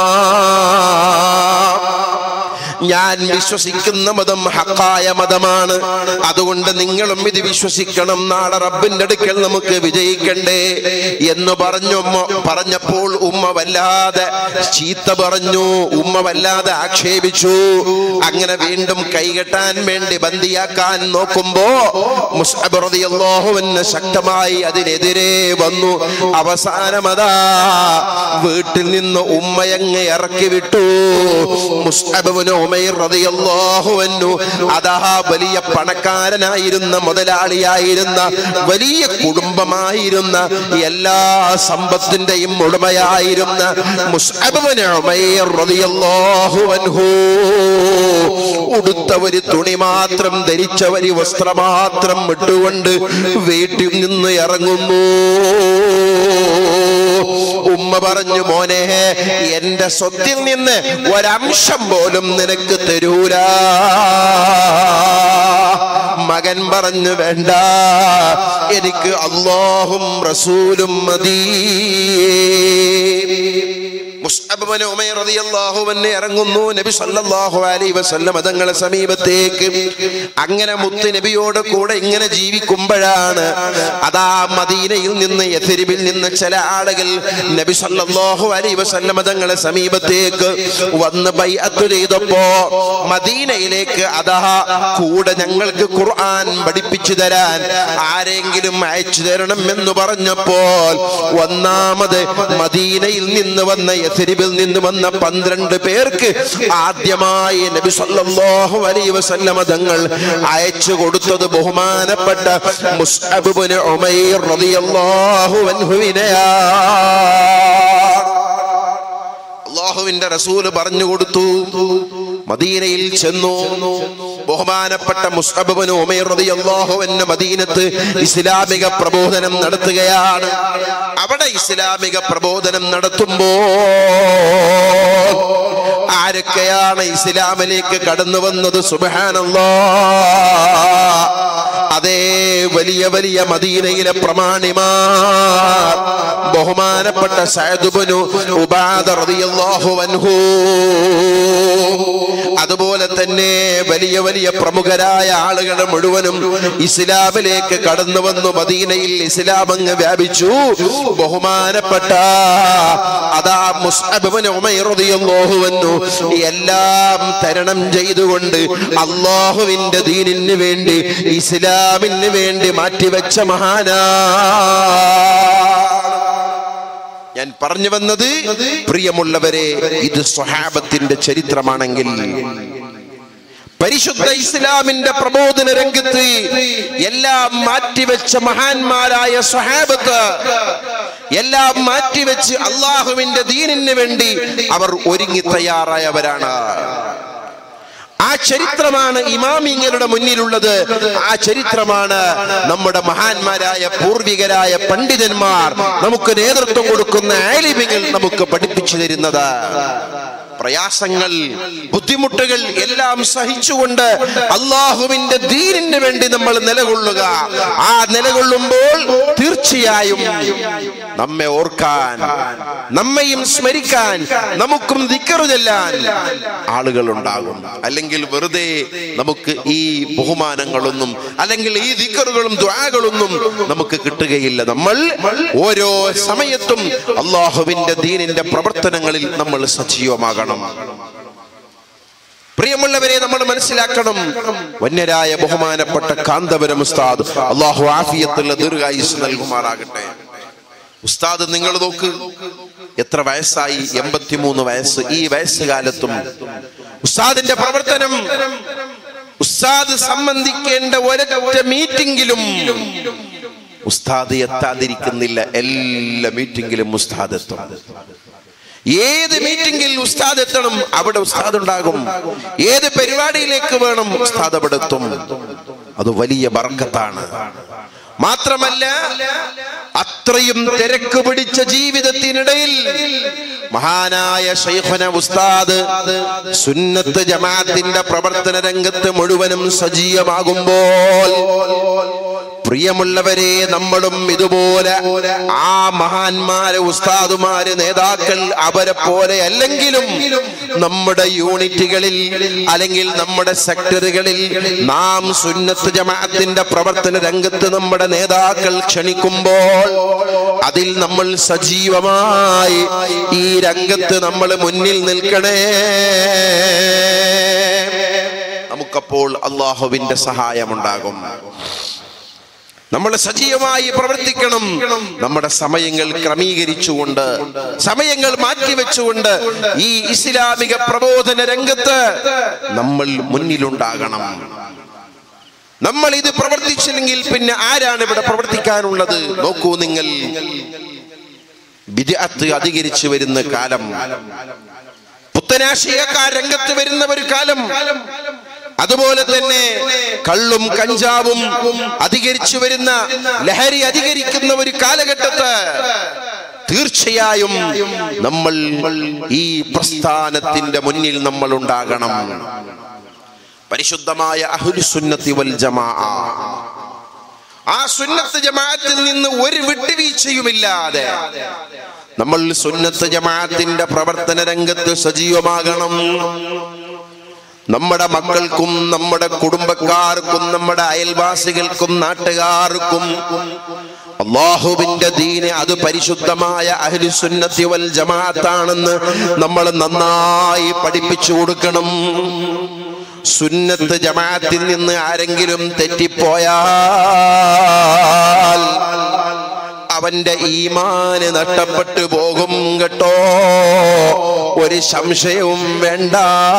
ഞാൻ വിശ്വസിക്കുന്ന മതം ഹക്കായ മതമാണ് അതുകൊണ്ട് നിങ്ങളും ഇത് വിശ്വസിക്കണം നാളെ റബ്ബിന്റെ അടുക്കൽ നമുക്ക് വിജയിക്കണ്ടേ എന്ന് പറഞ്ഞു ഉമ്മ പറഞ്ഞപ്പോൾ ഉമ്മ വല്ലാതെ ചീത്ത പറഞ്ഞു ഉമ്മ വല്ലാതെ ആക്ഷേപിച്ചു അങ്ങനെ വീണ്ടും കൈകെട്ടാൻ വേണ്ടി ബന്ദിയാക്കാൻ നോക്കുമ്പോ മുസ്അബ് റളിയല്ലാഹു അൻഹു ശക്തമായി അതിനെതിരെ വന്നു അവസാനമതാ വീട്ടിൽ നിന്ന് ഉമ്മയങ്ങ് ഇറക്കി വിട്ടു മുസ്അബ് ഇബ്നു ഉമൈർ റളിയല്ലാഹു അൻഹു അതാ വലിയ പണക്കാരനായിരുന്ന മുതലാളിയായിരുന്ന വലിയ കുടുംബ കുടുംബമായിരുന്ന എല്ലാ സമ്പത്തിന്റെയും ഉടമയായിരുന്ന മുസ്അബ് ഇബ്നു ഉമൈർ റളിയല്ലാഹു അൻഹു ഉടുത്ത ഒരു തുണി മാത്രം ധരിച്ച ഒരു വസ്ത്രം മാത്രം ഇട്ടുകൊണ്ട് വീട്ടിൽ നിന്ന് ഇറങ്ങുന്നു ഉമ്മ പറഞ്ഞു മോനെ എന്റെ സ്വത്തിൽ നിന്ന് ഒരംശം പോലും നിനക്ക് തരൂല മകൻ പറഞ്ഞു വേണ്ട എനിക്ക് അള്ളാഹും റസൂലും മതി മുസ്അബ് ഇബ്നു ഉമൈർ റളിയല്ലാഹു അൻഹു ഇറങ്ങുന്നു നബി സല്ലല്ലാഹു അലൈഹി വസല്ലം തങ്ങളെ സമീപത്തേക്ക് അങ്ങനെ മുത്ത് നബിയോട് കൂടെ ഇങ്ങനെ ജീവിക്കുമ്പോഴാണ് അതാ മദീനയിൽ നിന്ന് യഥരിബിൽ നിന്ന് ചില ആളുകൾ നബി സല്ലല്ലാഹു അലൈഹി വസല്ലം തങ്ങളെ സമീപത്തേക്ക് വന്ന് ബൈഅത്ത് ചെയ്തപ്പോ മദീനയിലേക്ക് അതാ കൂടെ ഞങ്ങൾക്ക് ഖുർആൻ പഠിപ്പിച്ചു തരാൻ ആരെങ്കിലും അയച്ചു തരണം എന്ന് പറഞ്ഞപ്പോൾ ഒന്നാമത് മദീനയിൽ നിന്ന് വന്ന യഥരിബിൽ നിന്ന് വന്ന പന്ത്രണ്ട് പേർക്ക് ആദ്യമായി നബി സല്ലല്ലാഹു അലൈഹി വസല്ലമ തങ്ങൾ അയച്ചു കൊടുത്തത് ബഹുമാനപ്പെട്ട മുസ്അബ് ഇബ്നു ഉമൈർ റളിയല്ലാഹു അൻഹുവിനെയാണ് അള്ളാഹുവിന്റെ റസൂല് പറഞ്ഞു കൊടുത്തു മദീനയിൽ ചെന്നു ബഹുമാനപ്പെട്ട മുസ്അബിന് ഉമൈർ റളിയല്ലാഹു അൻഹു മദീനത്ത് ഇസ്ലാമിക പ്രബോധനം നടത്തുകയാണ് അവിടെ ഇസ്ലാമിക പ്രബോധനം നടത്തുമ്പോൾ ആരൊക്കെയാണ് ഇസ്ലാമിലേക്ക് കടന്നു വന്നത് സുബ്ഹാനല്ലാ അതേ വലിയ വലിയ മദീനയിലെ പ്രമാണിമാർ ബഹുമാനപ്പെട്ട സഅദുബ്നു ഉബാദ റളിയല്ലാഹു അൻഹു അതുപോലെ തന്നെ വലിയ വലിയ പ്രമുഖരായ ആളുകൾ മുഴുവനും ഇസ്ലാമിലേക്ക് കടന്നു വന്നു മദീനയിൽ ഇസ്ലാം അങ്ങ് വ്യാപിച്ചു ബഹുമാനപ്പെട്ട അതാ മുസ്അബ് ഇബ്നു ഉമൈർ റളിയല്ലാഹു അൻഹു എല്ലാം തരണം ചെയ്തുകൊണ്ട് അള്ളാഹുവിന്റെ ദീനിന് വേണ്ടി ഇസ്ലാമിന് വേണ്ടി മാറ്റിവെച്ച മഹാനാ ഞാൻ പറഞ്ഞു വന്നത് പ്രിയമുള്ളവരെ ഇത് സ്വഹാബത്തിന്റെ ചരിത്രമാണെങ്കിൽ പരിശുദ്ധ ഇസ്ലാമിന്റെ പ്രബോധന രംഗത്ത് എല്ലാം മാറ്റിവെച്ച മഹാന്മാരായ സ്വഹാബത്ത് എല്ലാം മാറ്റിവെച്ച് അള്ളാഹുവിന്റെ ദീനിന് വേണ്ടി അവർ ഒരുങ്ങി തയ്യാറായവരാണ് ആ ചരിത്രമാണ് ഇമാമിങ്ങളുടെ മുന്നിലുള്ളത് ആ ചരിത്രമാണ് നമ്മുടെ മഹാന്മാരായ പൂർവികരായ പണ്ഡിതന്മാർ നമുക്ക് നേതൃത്വം കൊടുക്കുന്ന ആലിമികൾ നമുക്ക് പഠിപ്പിച്ചു തരുന്നത് പ്രയാസങ്ങൾ ബുദ്ധിമുട്ടുകൾ എല്ലാം സഹിച്ചുകൊണ്ട് അള്ളാഹുവിന്റെ ദീനിന് വേണ്ടി നമ്മൾ നിലകൊള്ളുക ആ നിലകൊള്ളുമ്പോൾ തീർച്ചയായും നമ്മെ ഓർക്കാൻ നമ്മയും സ്മരിക്കാൻ നമുക്കും ദിക്കറു ചെല്ലാൻ ആളുകൾ ഉണ്ടാകും അല്ലെങ്കിൽ വെറുതെ നമുക്ക് ഈ ബഹുമാനങ്ങളൊന്നും അല്ലെങ്കിൽ ഈ ദിക്കറുകളും ദ്വാകളൊന്നും നമുക്ക് കിട്ടുകയില്ല നമ്മൾ ഓരോ സമയത്തും അള്ളാഹുവിന്റെ ദീനിന്റെ പ്രവർത്തനങ്ങളിൽ നമ്മൾ സജീവമാകണം പ്രിയമുള്ളവരെ നമ്മൾ മനസ്സിലാക്കണം വന്യരായ ബഹുമാനപ്പെട്ട കാന്തപുരം ഉസ്താദ് അള്ളാഹു ആഫിയത്തുള്ള ദീർഘായുസ് നൽകുമാറാകട്ടെ ഉസ്താദ് നിങ്ങൾ നോക്ക് എത്ര വയസ്സായി എൺപത്തിമൂന്ന് വയസ്സ് ഈ വയസ്സുകാലത്തും ഉസ്താദിന്റെ പ്രവർത്തനം ഉസ്താദ് സംബന്ധിക്കേണ്ട ഒരൊറ്റ മീറ്റിംഗിലും ഉസ്താദ് എത്താതിരിക്കുന്നില്ല എല്ലാ മീറ്റിംഗിലും ഉസ്താദ് എത്തും ഏത് മീറ്റിംഗിൽ ഉസ്താദ് എത്തണം അവിടെ ഉസ്താദ് ഉണ്ടാകും ഏത് പരിപാടിയിലേക്ക് വേണം ഉസ്താദ് അവിടെ എത്തും അത് വലിയ ബർക്കത്താണ് മാത്രമല്ല അത്രയും തിരക്ക് പിടിച്ച ജീവിതത്തിനിടയിൽ മഹാനായ ശൈഖന ഉസ്താദ് സുന്നത്ത് ജമാഅത്തിന്റെ പ്രവർത്തന രംഗത്ത് മുഴുവനും സജീവമാകുമ്പോൾ പ്രിയമുള്ളവരെ നമ്മളും ഇതുപോലെ ആ മഹാന്മാര് ഉസ്താദുമാര് നേതാക്കൾ അവരെ പോലെ അല്ലെങ്കിലും നമ്മുടെ യൂണിറ്റുകളിൽ അല്ലെങ്കിൽ നമ്മുടെ സെക്ടറുകളിൽ നാം സുന്നത്ത് ജമാഅത്തിന്റെ പ്രവർത്തന രംഗത്ത് നമ്മുടെ നേതാക്കൾ ക്ഷണിക്കുമ്പോൾ അതിൽ നമ്മൾ സജീവമായി ഈ രംഗത്ത് നമ്മൾ മുന്നിൽ നിൽക്കണേ നമുക്കപ്പോൾ അള്ളാഹുവിന്റെ സഹായമുണ്ടാകും നമ്മൾ സജീവമായി പ്രവർത്തിക്കണം നമ്മുടെ സമയങ്ങൾ ക്രമീകരിച്ചുകൊണ്ട് സമയങ്ങൾ മാറ്റിവെച്ചുകൊണ്ട് ഈ ഇസ്ലാമിക പ്രബോധന രംഗത്ത് നമ്മൾ മുന്നിലുണ്ടാകണം നമ്മൾ ഇത് പ്രവർത്തിച്ചില്ലെങ്കിൽ പിന്നെ ആരാണ് ഇവിടെ പ്രവർത്തിക്കാനുള്ളത് നോക്കൂ നിങ്ങൾ വിദ്യാർത്ഥി അധികരിച്ചു വരുന്ന കാലം പുത്തനാശയക്കാർ രംഗത്ത് വരുന്ന ഒരു കാലം അതുപോലെ തന്നെ കള്ളും കഞ്ചാവും അധികരിച്ചു വരുന്ന ലഹരി അധികരിക്കുന്ന ഒരു കാലഘട്ടത്ത് തീർച്ചയായും നമ്മൾ ഈ പ്രസ്ഥാനത്തിന്റെ മുന്നിൽ നമ്മൾ ഉണ്ടാകണം പരിശുദ്ധമായ അഹുലുസുന്നത്തി വൽ ജമാ ആ സുന്നത്ത് ജമാഅത്തിൽ നിന്ന് ഒരു വിട്ടുവീഴ്ചയുമില്ലാതെ നമ്മൾ സുന്നത്ത് ജമാഅത്തിന്റെ പ്രവർത്തന രംഗത്ത് സജീവമാകണം നമ്മുടെ മക്കൾക്കും നമ്മുടെ കുടുംബക്കാർക്കും നമ്മുടെ അയൽവാസികൾക്കും നാട്ടുകാർക്കും അള്ളാഹുവിന്റെ ദീന് അത് പരിശുദ്ധമായ അഹ്ലുസുന്നത്തി വൽ ജമാഅത്താണെന്ന് നമ്മൾ നന്നായി പഠിപ്പിച്ചു കൊടുക്കണം സുന്നത്ത് ജമാഅത്തിൽ നിന്ന് ആരെങ്കിലും തെറ്റിപ്പോയാൽ അവന്റെ ഈമാന് നഷ്ടപ്പെട്ടു പോകും കേട്ടോ ഒരു സംശയവും വേണ്ട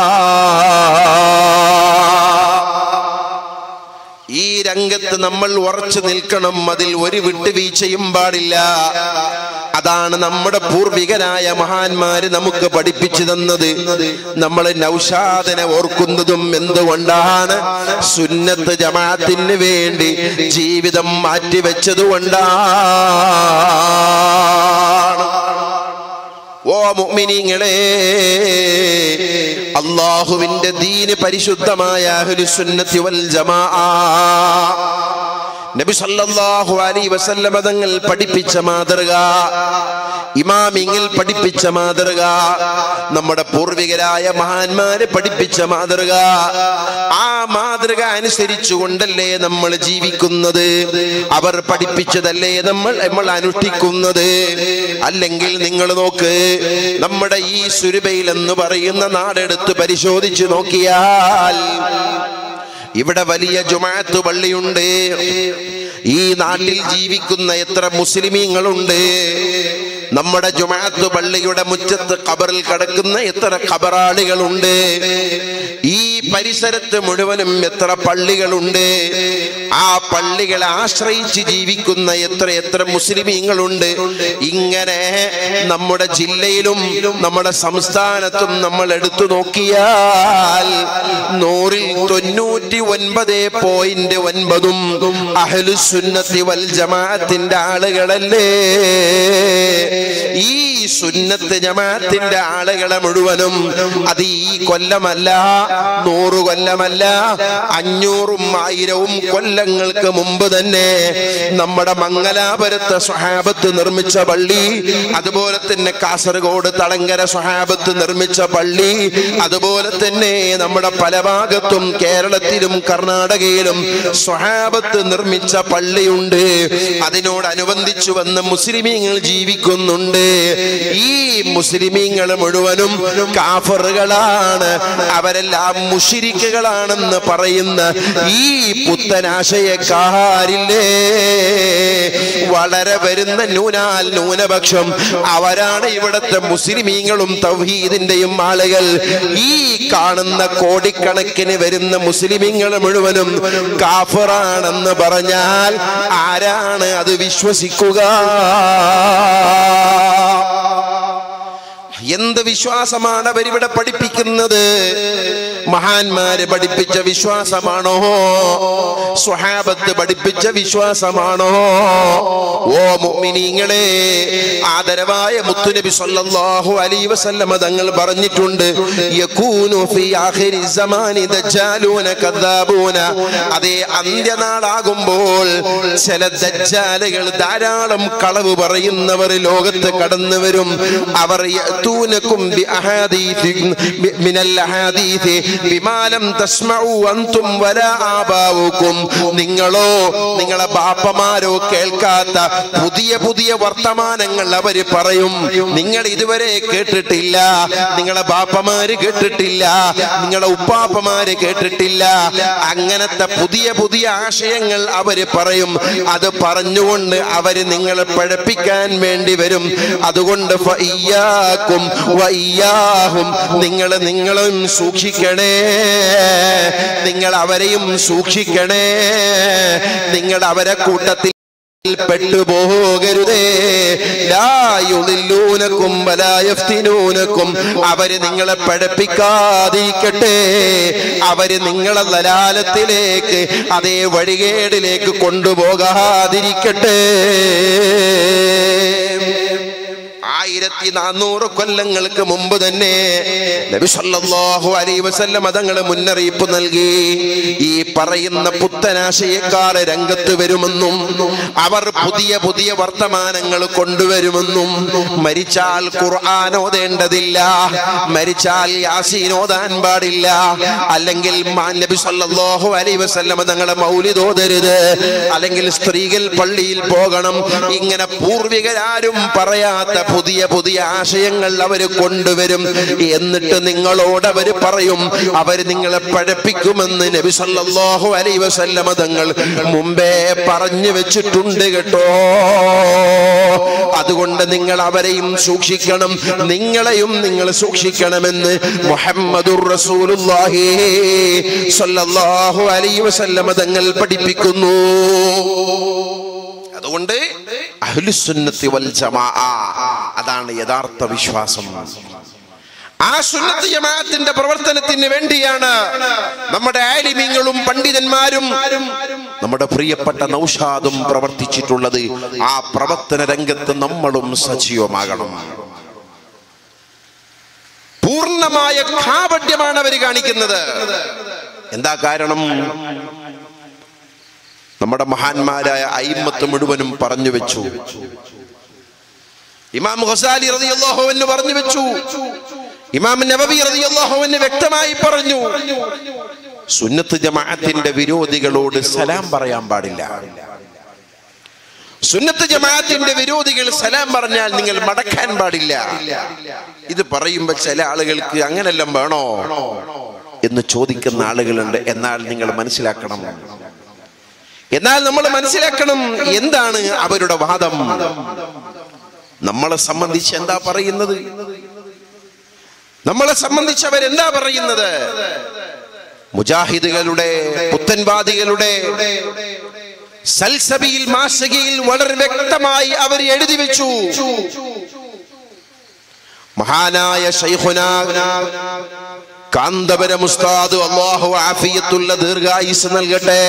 ഈ രംഗത്ത് നമ്മൾ ഉറച്ചു നിൽക്കണം അതിൽ ഒരു വിട്ടുവീഴ്ചയും പാടില്ല അതാണ് നമ്മുടെ പൂർവികരായ മഹാന്മാര് നമുക്ക് പഠിപ്പിച്ചു തന്നത് നമ്മൾ നൗഷാദനെ ഓർക്കുന്നതും എന്തുകൊണ്ടാണ് സുന്നത്ത് ജമാഅത്തിന് വേണ്ടി ജീവിതം മാറ്റിവെച്ചത് കൊണ്ടാണ് ഓ മുഅ്മിനീങ്ങളെ അള്ളാഹുവിന്റെ ദീന് പരിശുദ്ധമായ അഹ്ലുസുന്നത്തി വൽ ജമാഅ നബി സല്ലല്ലാഹു അലൈഹി വസല്ലമ തങ്ങൾ പഠിപ്പിച്ച മാതൃക ഇമാമിങ്ങൾ പഠിപ്പിച്ച മാതൃക നമ്മുടെ പൂർവികരായ മഹാന്മാര് പഠിപ്പിച്ച മാതൃക ആ മാതൃക അനുസരിച്ചുകൊണ്ടല്ലേ നമ്മൾ ജീവിക്കുന്നത് അവർ പഠിപ്പിച്ചതല്ലേ നമ്മൾ നമ്മൾ അനുഷ്ഠിക്കുന്നത് അല്ലെങ്കിൽ നിങ്ങൾ നോക്ക് നമ്മുടെ ഈ സുരുബയിൽ എന്ന് പറയുന്ന നാടെടുത്ത് പരിശോധിച്ച് നോക്കിയാൽ ഇവിടെ വലിയ ജുമാഅത്ത് പള്ളിയുണ്ട് ഈ നാട്ടിൽ ജീവിക്കുന്ന എത്ര മുസ്ലിമീങ്ങളുണ്ട് നമ്മുടെ ജുമാഅത്ത് പള്ളിയുടെ മുറ്റത്ത് ഖബറിൽ കിടക്കുന്ന എത്ര ഖബറാളികളുണ്ട് ഈ പരിസരത്ത് മുഴുവനും എത്ര പള്ളികളുണ്ട് ആ പള്ളികളെ ആശ്രയിച്ച് ജീവിക്കുന്ന എത്ര എത്ര മുസ്ലിമീങ്ങളുണ്ട് ഇങ്ങനെ നമ്മുടെ ജില്ലയിലും നമ്മുടെ സംസ്ഥാനത്തും നമ്മൾ എടുത്തു നോക്കിയാൽ നൂറിൽ തൊണ്ണൂറ്റി ഒൻപത് പോയിന്റ് ഒൻപതും അഹ്ലുസുന്നത്തി വൽ ജമാഅത്തിന്റെ ആളുകളല്ലേ ഈ സുന്നത്ത് ജമാഅത്തിന്റെ ആളുകളെ മുഴുവനും അത് ഈ കൊല്ലമല്ല നൂറ് കൊല്ലമല്ല അഞ്ഞൂറും ആയിരവും കൊല്ലങ്ങൾക്ക് മുമ്പ് തന്നെ നമ്മുടെ മംഗലാപുരത്തെ സ്വഹാബത്ത് നിർമ്മിച്ച പള്ളി അതുപോലെ തന്നെ കാസർഗോഡ് തളങ്കര സ്വഹാബത്ത് നിർമ്മിച്ച പള്ളി അതുപോലെ തന്നെ നമ്മുടെ പല ഭാഗത്തും കേരളത്തിലും കർണാടകയിലും സ്വഹാബത്ത് നിർമ്മിച്ച പള്ളിയുണ്ട് അതിനോടനുബന്ധിച്ചു വന്ന മുസ്ലിമീങ്ങൾ ജീവിക്കുന്നുണ്ട് ഈ മുസ്ലിമീങ്ങൾ മുഴുവനും കാഫറുകളാണ് അവരെല്ലാം മുഷിരിക്കുകളാണെന്ന് പറയുന്ന ഈ പുത്തനാശയക്കാരില്ലേ വളരെ വരുന്ന ന്യൂനാൽ ന്യൂനപക്ഷം അവരാണ് ഇവിടുത്തെ മുസ്ലിമീങ്ങളും തൗഹീദിന്റെയും ആളുകൾ ഈ കാണുന്ന കോടിക്കണക്കിന് വരുന്ന മുസ്ലിമീങ്ങൾ മുഴുവനും കാഫറാണെന്ന് പറഞ്ഞാൽ ആരാണ് അത് വിശ്വസിക്കുക എന്ത് വിശ്വാസമാണ് അവരിവിടെ പഠിപ്പിക്കുന്നത് മഹാന്മാര് പഠിപ്പിച്ച വിശ്വാസമാണോ സ്വഹാബത്ത് പഠിപ്പിച്ച വിശ്വാസമാണോ ഓ മുഅ്മിനീങ്ങളെ ആദരവായ മുത്തുനബി സല്ലല്ലാഹു അലൈഹി വസല്ലമ തങ്ങൾ പറഞ്ഞിട്ടുണ്ട് യകൂനു ഫീ ആഖിരി സമാനി ദജ്ജാലൂന കദ്ദാബൂന അതേ അന്ത്യനാളാകുമ്പോൾ ചില ദജ്ജാലുകൾ ധാരാളം കളവ് പറയുന്നവർ ലോകത്ത് കടന്നു വരും അവർ യഅതൂനകും ബിഅഹാദീഥി മിനൽ അഹാദീഥി ബിമാ ലം തസ്മഉ അൻതും വലാ ആബാവുക്കും നിങ്ങളോ നിങ്ങളെ ബാപ്പമാരോ കേൾക്കാത്ത പുതിയ പുതിയ വർത്തമാനങ്ങൾ അവര് പറയും നിങ്ങൾ ഇതുവരെ കേട്ടിട്ടില്ല നിങ്ങളെ ബാപ്പമാര് കേട്ടിട്ടില്ല നിങ്ങളെ ഉപ്പാപ്പമാര് കേട്ടിട്ടില്ല അങ്ങനത്തെ പുതിയ പുതിയ ആശയങ്ങൾ അവര് പറയും അത് പറഞ്ഞുകൊണ്ട് അവര് നിങ്ങളെ പഴപ്പിക്കാൻ വേണ്ടി വരും അതുകൊണ്ട് ഫഇയ്യാക്കും വഇയ്യാഹും നിങ്ങൾ നിങ്ങളും സൂക്ഷിക്കണേ നിങ്ങൾ അവരെയും സൂക്ഷിക്കണേ നിങ്ങൾ അവരെ കൂട്ടത്തിൽ പെട്ടുപോകരുതേ ലായുളില്ലൂനക്കും വലായഫ്തിനൂനക്കും അവര് നിങ്ങളെ പഴപ്പിക്കാതിരിക്കട്ടെ അവര് നിങ്ങളെ ലലാലത്തിലേക്ക് അതേ വഴികേടിലേക്ക് കൊണ്ടുപോകാതിരിക്കട്ടെ ആയിരത്തി നാനൂറ് കൊല്ലങ്ങൾക്ക് മുമ്പ് തന്നെ നബി സല്ലല്ലാഹു അലൈഹി വസല്ലം തങ്ങൾ മുന്നറിയിപ്പ് നൽകി ഈ പറയുന്ന പുത്തനാശയക്കാർ രംഗത്ത് വരുമെന്നും അവർ പുതിയ പുതിയ വർത്തമാനങ്ങൾ കൊണ്ടുവരുമെന്നും മരിച്ചാൽ ഖുർആൻ ഓതേണ്ടതില്ല മരിച്ചാൽ യാസീൻ ഓതാൻ പാടില്ല അല്ലെങ്കിൽ മാ- നബി സല്ലല്ലാഹു അലൈഹി വസല്ലം തങ്ങളെ മൗലിദ് ഓതരുത് അല്ലെങ്കിൽ സ്ത്രീകൾ പള്ളിയിൽ പോകണം ഇങ്ങനെ പൂർവികരാരും പറയാത്ത പുതിയ പുതിയ ആശയങ്ങൾ അവർ കൊണ്ടുവരും എന്നിട്ട് നിങ്ങളോട് അവർ പറയും അവർ നിങ്ങളെ പഴപ്പിക്കുമെന്ന് നബി സല്ലല്ലാഹു അലൈഹി വസല്ലമ തങ്ങൾ മുമ്പേ പറഞ്ഞു വെച്ചിട്ടുണ്ട് കേട്ടോ അതുകൊണ്ട് നിങ്ങൾ അവരെയും സൂക്ഷിക്കണം നിങ്ങളെയും നിങ്ങൾ സൂക്ഷിക്കണമെന്ന് മുഹമ്മദുർ റസൂലുള്ളാഹി സല്ലല്ലാഹു അലൈഹി വസല്ലമ തങ്ങൾ പഠിപ്പിക്കുന്നു അതുകൊണ്ട് അഹ്ലുസുന്നത്തി വൽ ജമാഅ അതാണ് യഥാർത്ഥ വിശ്വാസം ആ സുന്നത്ത് ജമാഅത്തിന്റെ പ്രവർത്തനത്തിന് വേണ്ടിയാണ് നമ്മുടെ ആലിമീങ്ങളും പണ്ഡിതന്മാരും നമ്മുടെ പ്രിയപ്പെട്ട നൗഷാദും പ്രവർത്തിച്ചിട്ടുള്ളത് ആ പ്രവർത്തന രംഗത്ത് നമ്മളും സജീവമാകണം പൂർണ്ണമായ കാപട്യമാണ് അവർ കാണിക്കുന്നത് എന്താ കാരണം നമ്മുടെ മഹാന്മാരായ അയിമത്ത് മുഴുവനും പറഞ്ഞു വെച്ചു ഇമാം ഖസാലി റളിയല്ലാഹു അൻഹു പറഞ്ഞു വെച്ചു ഇമാം നബവി റളിയല്ലാഹു അൻഹു വ്യക്തമായി പറഞ്ഞു സുന്നത്ത് ജമാഅത്തിന്റെ വിരോധികളോട് സലാം പറയാൻ പാടില്ല സുന്നത്ത് ജമാഅത്തിന്റെ വിരോധികൾ സലാം പറഞ്ഞാൽ നിങ്ങൾ മടക്കാൻ പാടില്ല ഇത് പറയുമ്പോ ചില ആളുകൾക്ക് അങ്ങനെല്ലാം വേണോ എന്ന് ചോദിക്കുന്ന ആളുകളുണ്ട് എന്നാൽ നിങ്ങൾ മനസ്സിലാക്കണം എന്നാൽ നമ്മൾ മനസ്സിലാക്കണം എന്താണ് അവരുടെ വാദം നമ്മളെ സംബന്ധിച്ച് എന്താ പറയുന്നത് നമ്മളെ സംബന്ധിച്ച് അവരെന്താ പറയുന്നത് മുജാഹിദുകളുടെ പുത്തൻവാദികളുടെ സൽസബിയിൽ മാസികയിൽ വളരെ വ്യക്തമായി അവർ എഴുതി വെച്ചു മഹാനായ ശൈഖുന കാന്തപുരം ഉസ്താദ് അള്ളാഹു ആഫിയത്തുള്ള ദീർഘായുസ് നൽകട്ടെ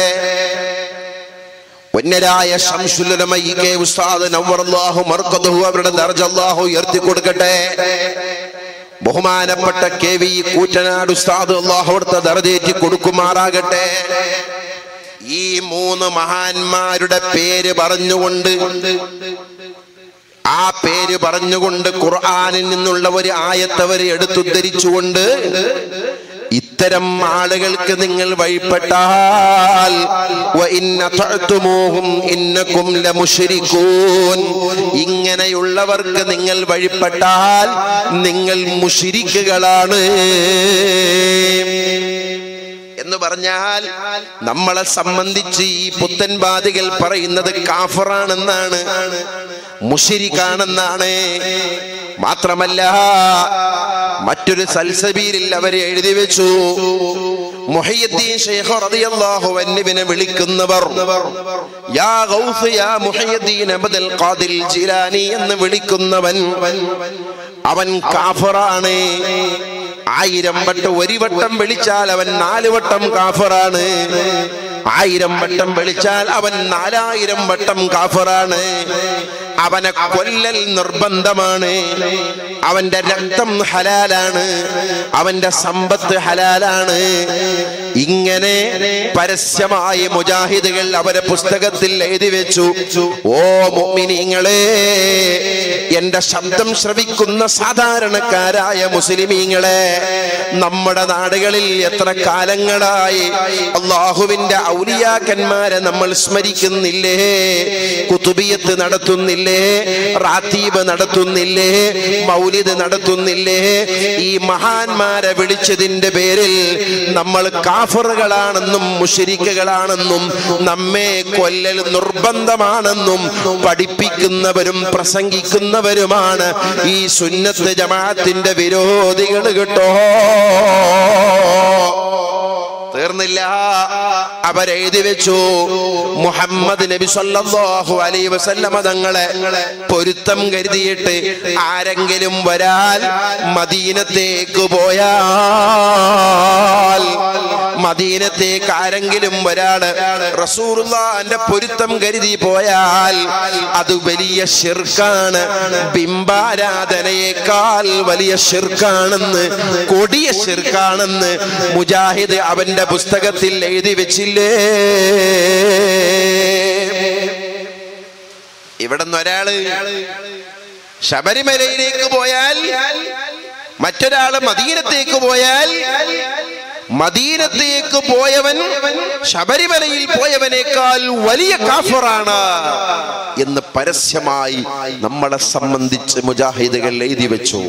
പൊന്നരായ ശംസുലമ ഇ കെ ഉസ്താദ് നവ്വറല്ലാഹു മർക്കദഹു അവരുടെ ദർജ അല്ലാഹു ഉയർത്തി കൊടുക്കട്ടെ ബഹുമാനപ്പെട്ട കെ വി കൂറ്റനാട് ഉസ്താദ് അള്ളാഹു അവിടുത്തെ ദർജയേറ്റി കൊടുക്കുമാറാകട്ടെ ഈ മൂന്ന് മഹാന്മാരുടെ പേര് പറഞ്ഞുകൊണ്ട് ആ പേര് പറഞ്ഞുകൊണ്ട് ഖുർആനിൽ നിന്നുള്ള ഒരു ആയത്തവരെ എടുത്തുദ്ധരിച്ചുകൊണ്ട് ഇത്തരം ആളുകൾക്ക് നിങ്ങൾ വഴിപ്പെട്ടാൽ വഇൻ അതഅ്തുമൂഹും ഇന്നകും ലമുശ്രികൂൻ ഇങ്ങനെയുള്ളവർക്ക് നിങ്ങൾ വഴിപ്പെട്ടാൽ നിങ്ങൾ മുഷിരിക്കുകളാണ് എന്ന് പറഞ്ഞാൽ നമ്മളെ സംബന്ധിച്ച് ഈ പുത്തൻവാദികൾ പറയുന്നത് കാഫറാണെന്നാണ് മുഷിരിക്കാണെന്നാണ് മാത്രമല്ല മറ്റൊരു സൽസബീരിൽ അവരെ എഴുതി വെച്ചു മുഹയ്യദ്ദീൻ ശൈഖ് റളിയല്ലാഹു അൻഹുവിനെ വിളിക്കുന്നവർ യാ ഗൗസ് യാ മുഹയ്യദ്ദീൻ അബ്ദുൽ ഖാദിർ ജിലാനി എന്ന് വിളിക്കുന്നവൻ അവൻ കാഫറാണ് ആയിരം വട്ടം ഒരു വട്ടം വിളിച്ചാൽ അവൻ നാല് വട്ടം കാഫറാണ് ആയിരം വട്ടം വിളിച്ചാൽ അവൻ നാലായിരം വട്ടം കാഫറാണ് അവനെ കൊല്ലൽ നിർബന്ധമാണ് അവന്റെ രക്തം ഹലാലാണ് അവന്റെ സമ്പത്ത് ഹലാലാണ് ഇങ്ങനെ പരസ്യമായി മുജാഹിദുകൾ അവരെ പുസ്തകത്തിൽ എഴുതി വെച്ചു ഓ മുഅ്മിനീങ്ങളെ എന്റെ ശബ്ദം ശ്രവിക്കുന്ന സാധാരണക്കാരായ മുസ്ലിമീങ്ങളെ നമ്മുടെ നാടുകളിൽ എത്ര കാലങ്ങളായി അള്ളാഹുവിന്റെ ഔലിയാക്കന്മാരെ നമ്മൾ സ്മരിക്കുന്നില്ലേ കുത്തുബിയത്ത് നടത്തുന്നില്ലേ നടത്തുന്നില്ലേ റാത്തീബ് നടത്തുന്നില്ലേ മൗലിദ് നടത്തുന്നില്ലേ ഈ മഹാന്മാരെ വിളിച്ചതിന്റെ പേരിൽ നമ്മൾ കാഫറുകളാണെന്നും മുഷരിക്കുകളാണെന്നും നമ്മെ കൊല്ലൽ നിർബന്ധമാണെന്നും പഠിപ്പിക്കുന്നവരും പ്രസംഗിക്കുന്നവരുമാണ് ഈ സുന്നത്ത് ജമാഅത്തിന്റെ വിരോധികൾ കേട്ടോ തീർന്നില്ല അവരെഴുതി വെച്ചു മുഹമ്മദ് നബി സല്ലല്ലാഹു അലൈഹി വസല്ലമ തങ്ങളെ പൊരുത്തം കരുതിയിട്ട് ആരെങ്കിലും വരാൽ മദീനത്തേക്ക് പോയാൽ മദീനത്തേക്ക് ആരെങ്കിലും ഒരാള് റസൂറുള്ളാന്റെ പൊരുത്തം കരുതി പോയാൽ അത് വലിയ ഷിർക്കാണ് ബിംബാരാധനയേക്കാൾ വലിയ ഷിർക്കാണെന്ന് കൊടിയ ഷിർക്കാണെന്ന് മുജാഹിദ് അവന്റെ പുസ്തകത്തിൽ എഴുതി വെച്ചില്ലേ ഇവിടെ നിന്ന് ഒരാള് ശബരിമലയിലേക്ക് പോയാൽ മറ്റൊരാള് മദീനത്തേക്ക് പോയാൽ മദീനത്തേക്ക് പോയവൻ ശബരിമലയിൽ പോയവനേക്കാൾ വലിയ കാഫറാണ് എന്ന് പരസ്യമായി നമ്മളെ സംബന്ധിച്ച് മുജാഹിദുകൾ എഴുതി വെച്ചു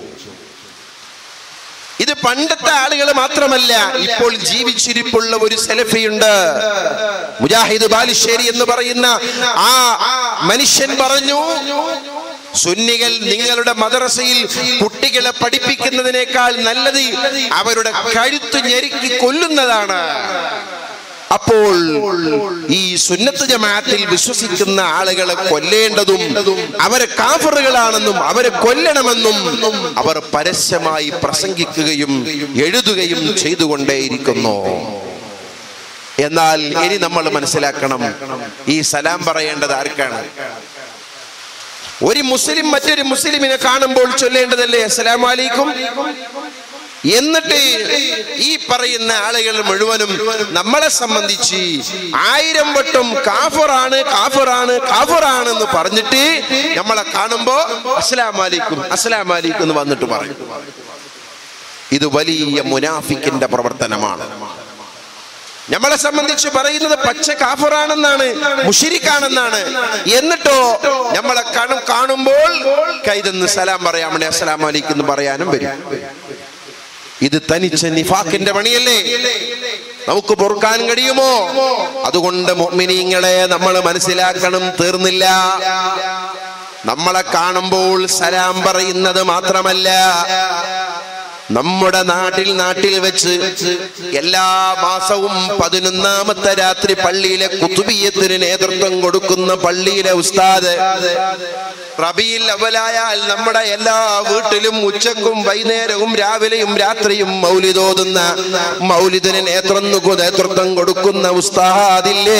ഇത് പണ്ടത്തെ ആളുകൾ മാത്രമല്ല ഇപ്പോൾ ജീവിച്ചിരിപ്പുള്ള ഒരു സെലഫിയുണ്ട് മുജാഹിദ് ബാലുശ്ശേരി എന്ന് പറയുന്ന ആ മനുഷ്യൻ പറഞ്ഞു സുന്നികൾ നിങ്ങളുടെ മദ്രസയിൽ കുട്ടികളെ പഠിപ്പിക്കുന്നതിനേക്കാൾ നല്ലത് അവരുടെ കഴുത്ത് ഞെരുക്കി കൊല്ലുന്നതാണ് അപ്പോൾ ഈ സുന്നത്ത് ജമാഅത്തിൽ വിശ്വസിക്കുന്ന ആളുകളെ കൊല്ലേണ്ടതും അവരെ കാഫറുകളാണെന്നും അവരെ കൊല്ലണമെന്നും അവർ പരസ്യമായി പ്രസംഗിക്കുകയും എഴുതുകയും ചെയ്തുകൊണ്ടേയിരിക്കുന്നു എന്നാൽ ഇനി നമ്മൾ മനസ്സിലാക്കണം ഈ സലാം പറയേണ്ടത് ആർക്കാണ് ഒരു മുസ്ലിം മറ്റൊരു മുസ്ലിമിനെ കാണുമ്പോൾ ചൊല്ലേണ്ടതല്ലേ അസ്സലാമു അലൈക്കും എന്നിട്ട് ഈ പറയുന്ന ആളുകൾ മുഴുവനും നമ്മളെ സംബന്ധിച്ച് ആയിരം വട്ടം കാഫറാണ് കാഫറാണ് കാഫറാണ് എന്ന് പറഞ്ഞിട്ട് നമ്മളെ കാണുമ്പോ അസ്സലാം അലൈക്കും അസ്സലാം അലൈക്കും എന്ന് വന്നിട്ട് പറയും ഇത് വലിയ മുനാഫിക്കിന്റെ പ്രവർത്തനമാണ് നമ്മളെ സംബന്ധിച്ച് പറയുന്നത് പച്ച കാഫറാണെന്നാണ് മുഷിരിക്കാണെന്നാണ് എന്നിട്ടോ നമ്മളെ കാണും കാണുമ്പോൾ കൈതെന്ന് സലാം പറയാൻ വേണ്ടി അസ്സലാം അലൈക്കും എന്ന് പറയാനും വരും ഇത് തനിച്ച നിഫാക്കിന്റെ പണിയല്ലേ നമുക്ക് പൊറുക്കാൻ കഴിയുമോ അതുകൊണ്ട് മുഅ്മിനീങ്ങളെ നമ്മൾ മനസ്സിലാക്കണം തീർന്നില്ല നമ്മളെ കാണുമ്പോൾ സലാം പറയുന്നത് മാത്രമല്ല നമ്മുടെ നാട്ടിൽ നാട്ടിൽ വെച്ച് എല്ലാ മാസവും പതിനൊന്നാമത്തെ രാത്രി പള്ളിയിലെ കുത്തുബിയത്തിന് നേതൃത്വം കൊടുക്കുന്ന പള്ളിയിലെ ഉസ്താദ് റബിയിൽ അവലായാൽ നമ്മുടെ എല്ലാ വീട്ടിലും ഉച്ചക്കും വൈകുന്നേരവും രാവിലെയും രാത്രിയും മൗലിതോതുന്ന മൗലിദിന് നേതൃത്വം നേതൃത്വം കൊടുക്കുന്ന ഉസ്താദില്ലേ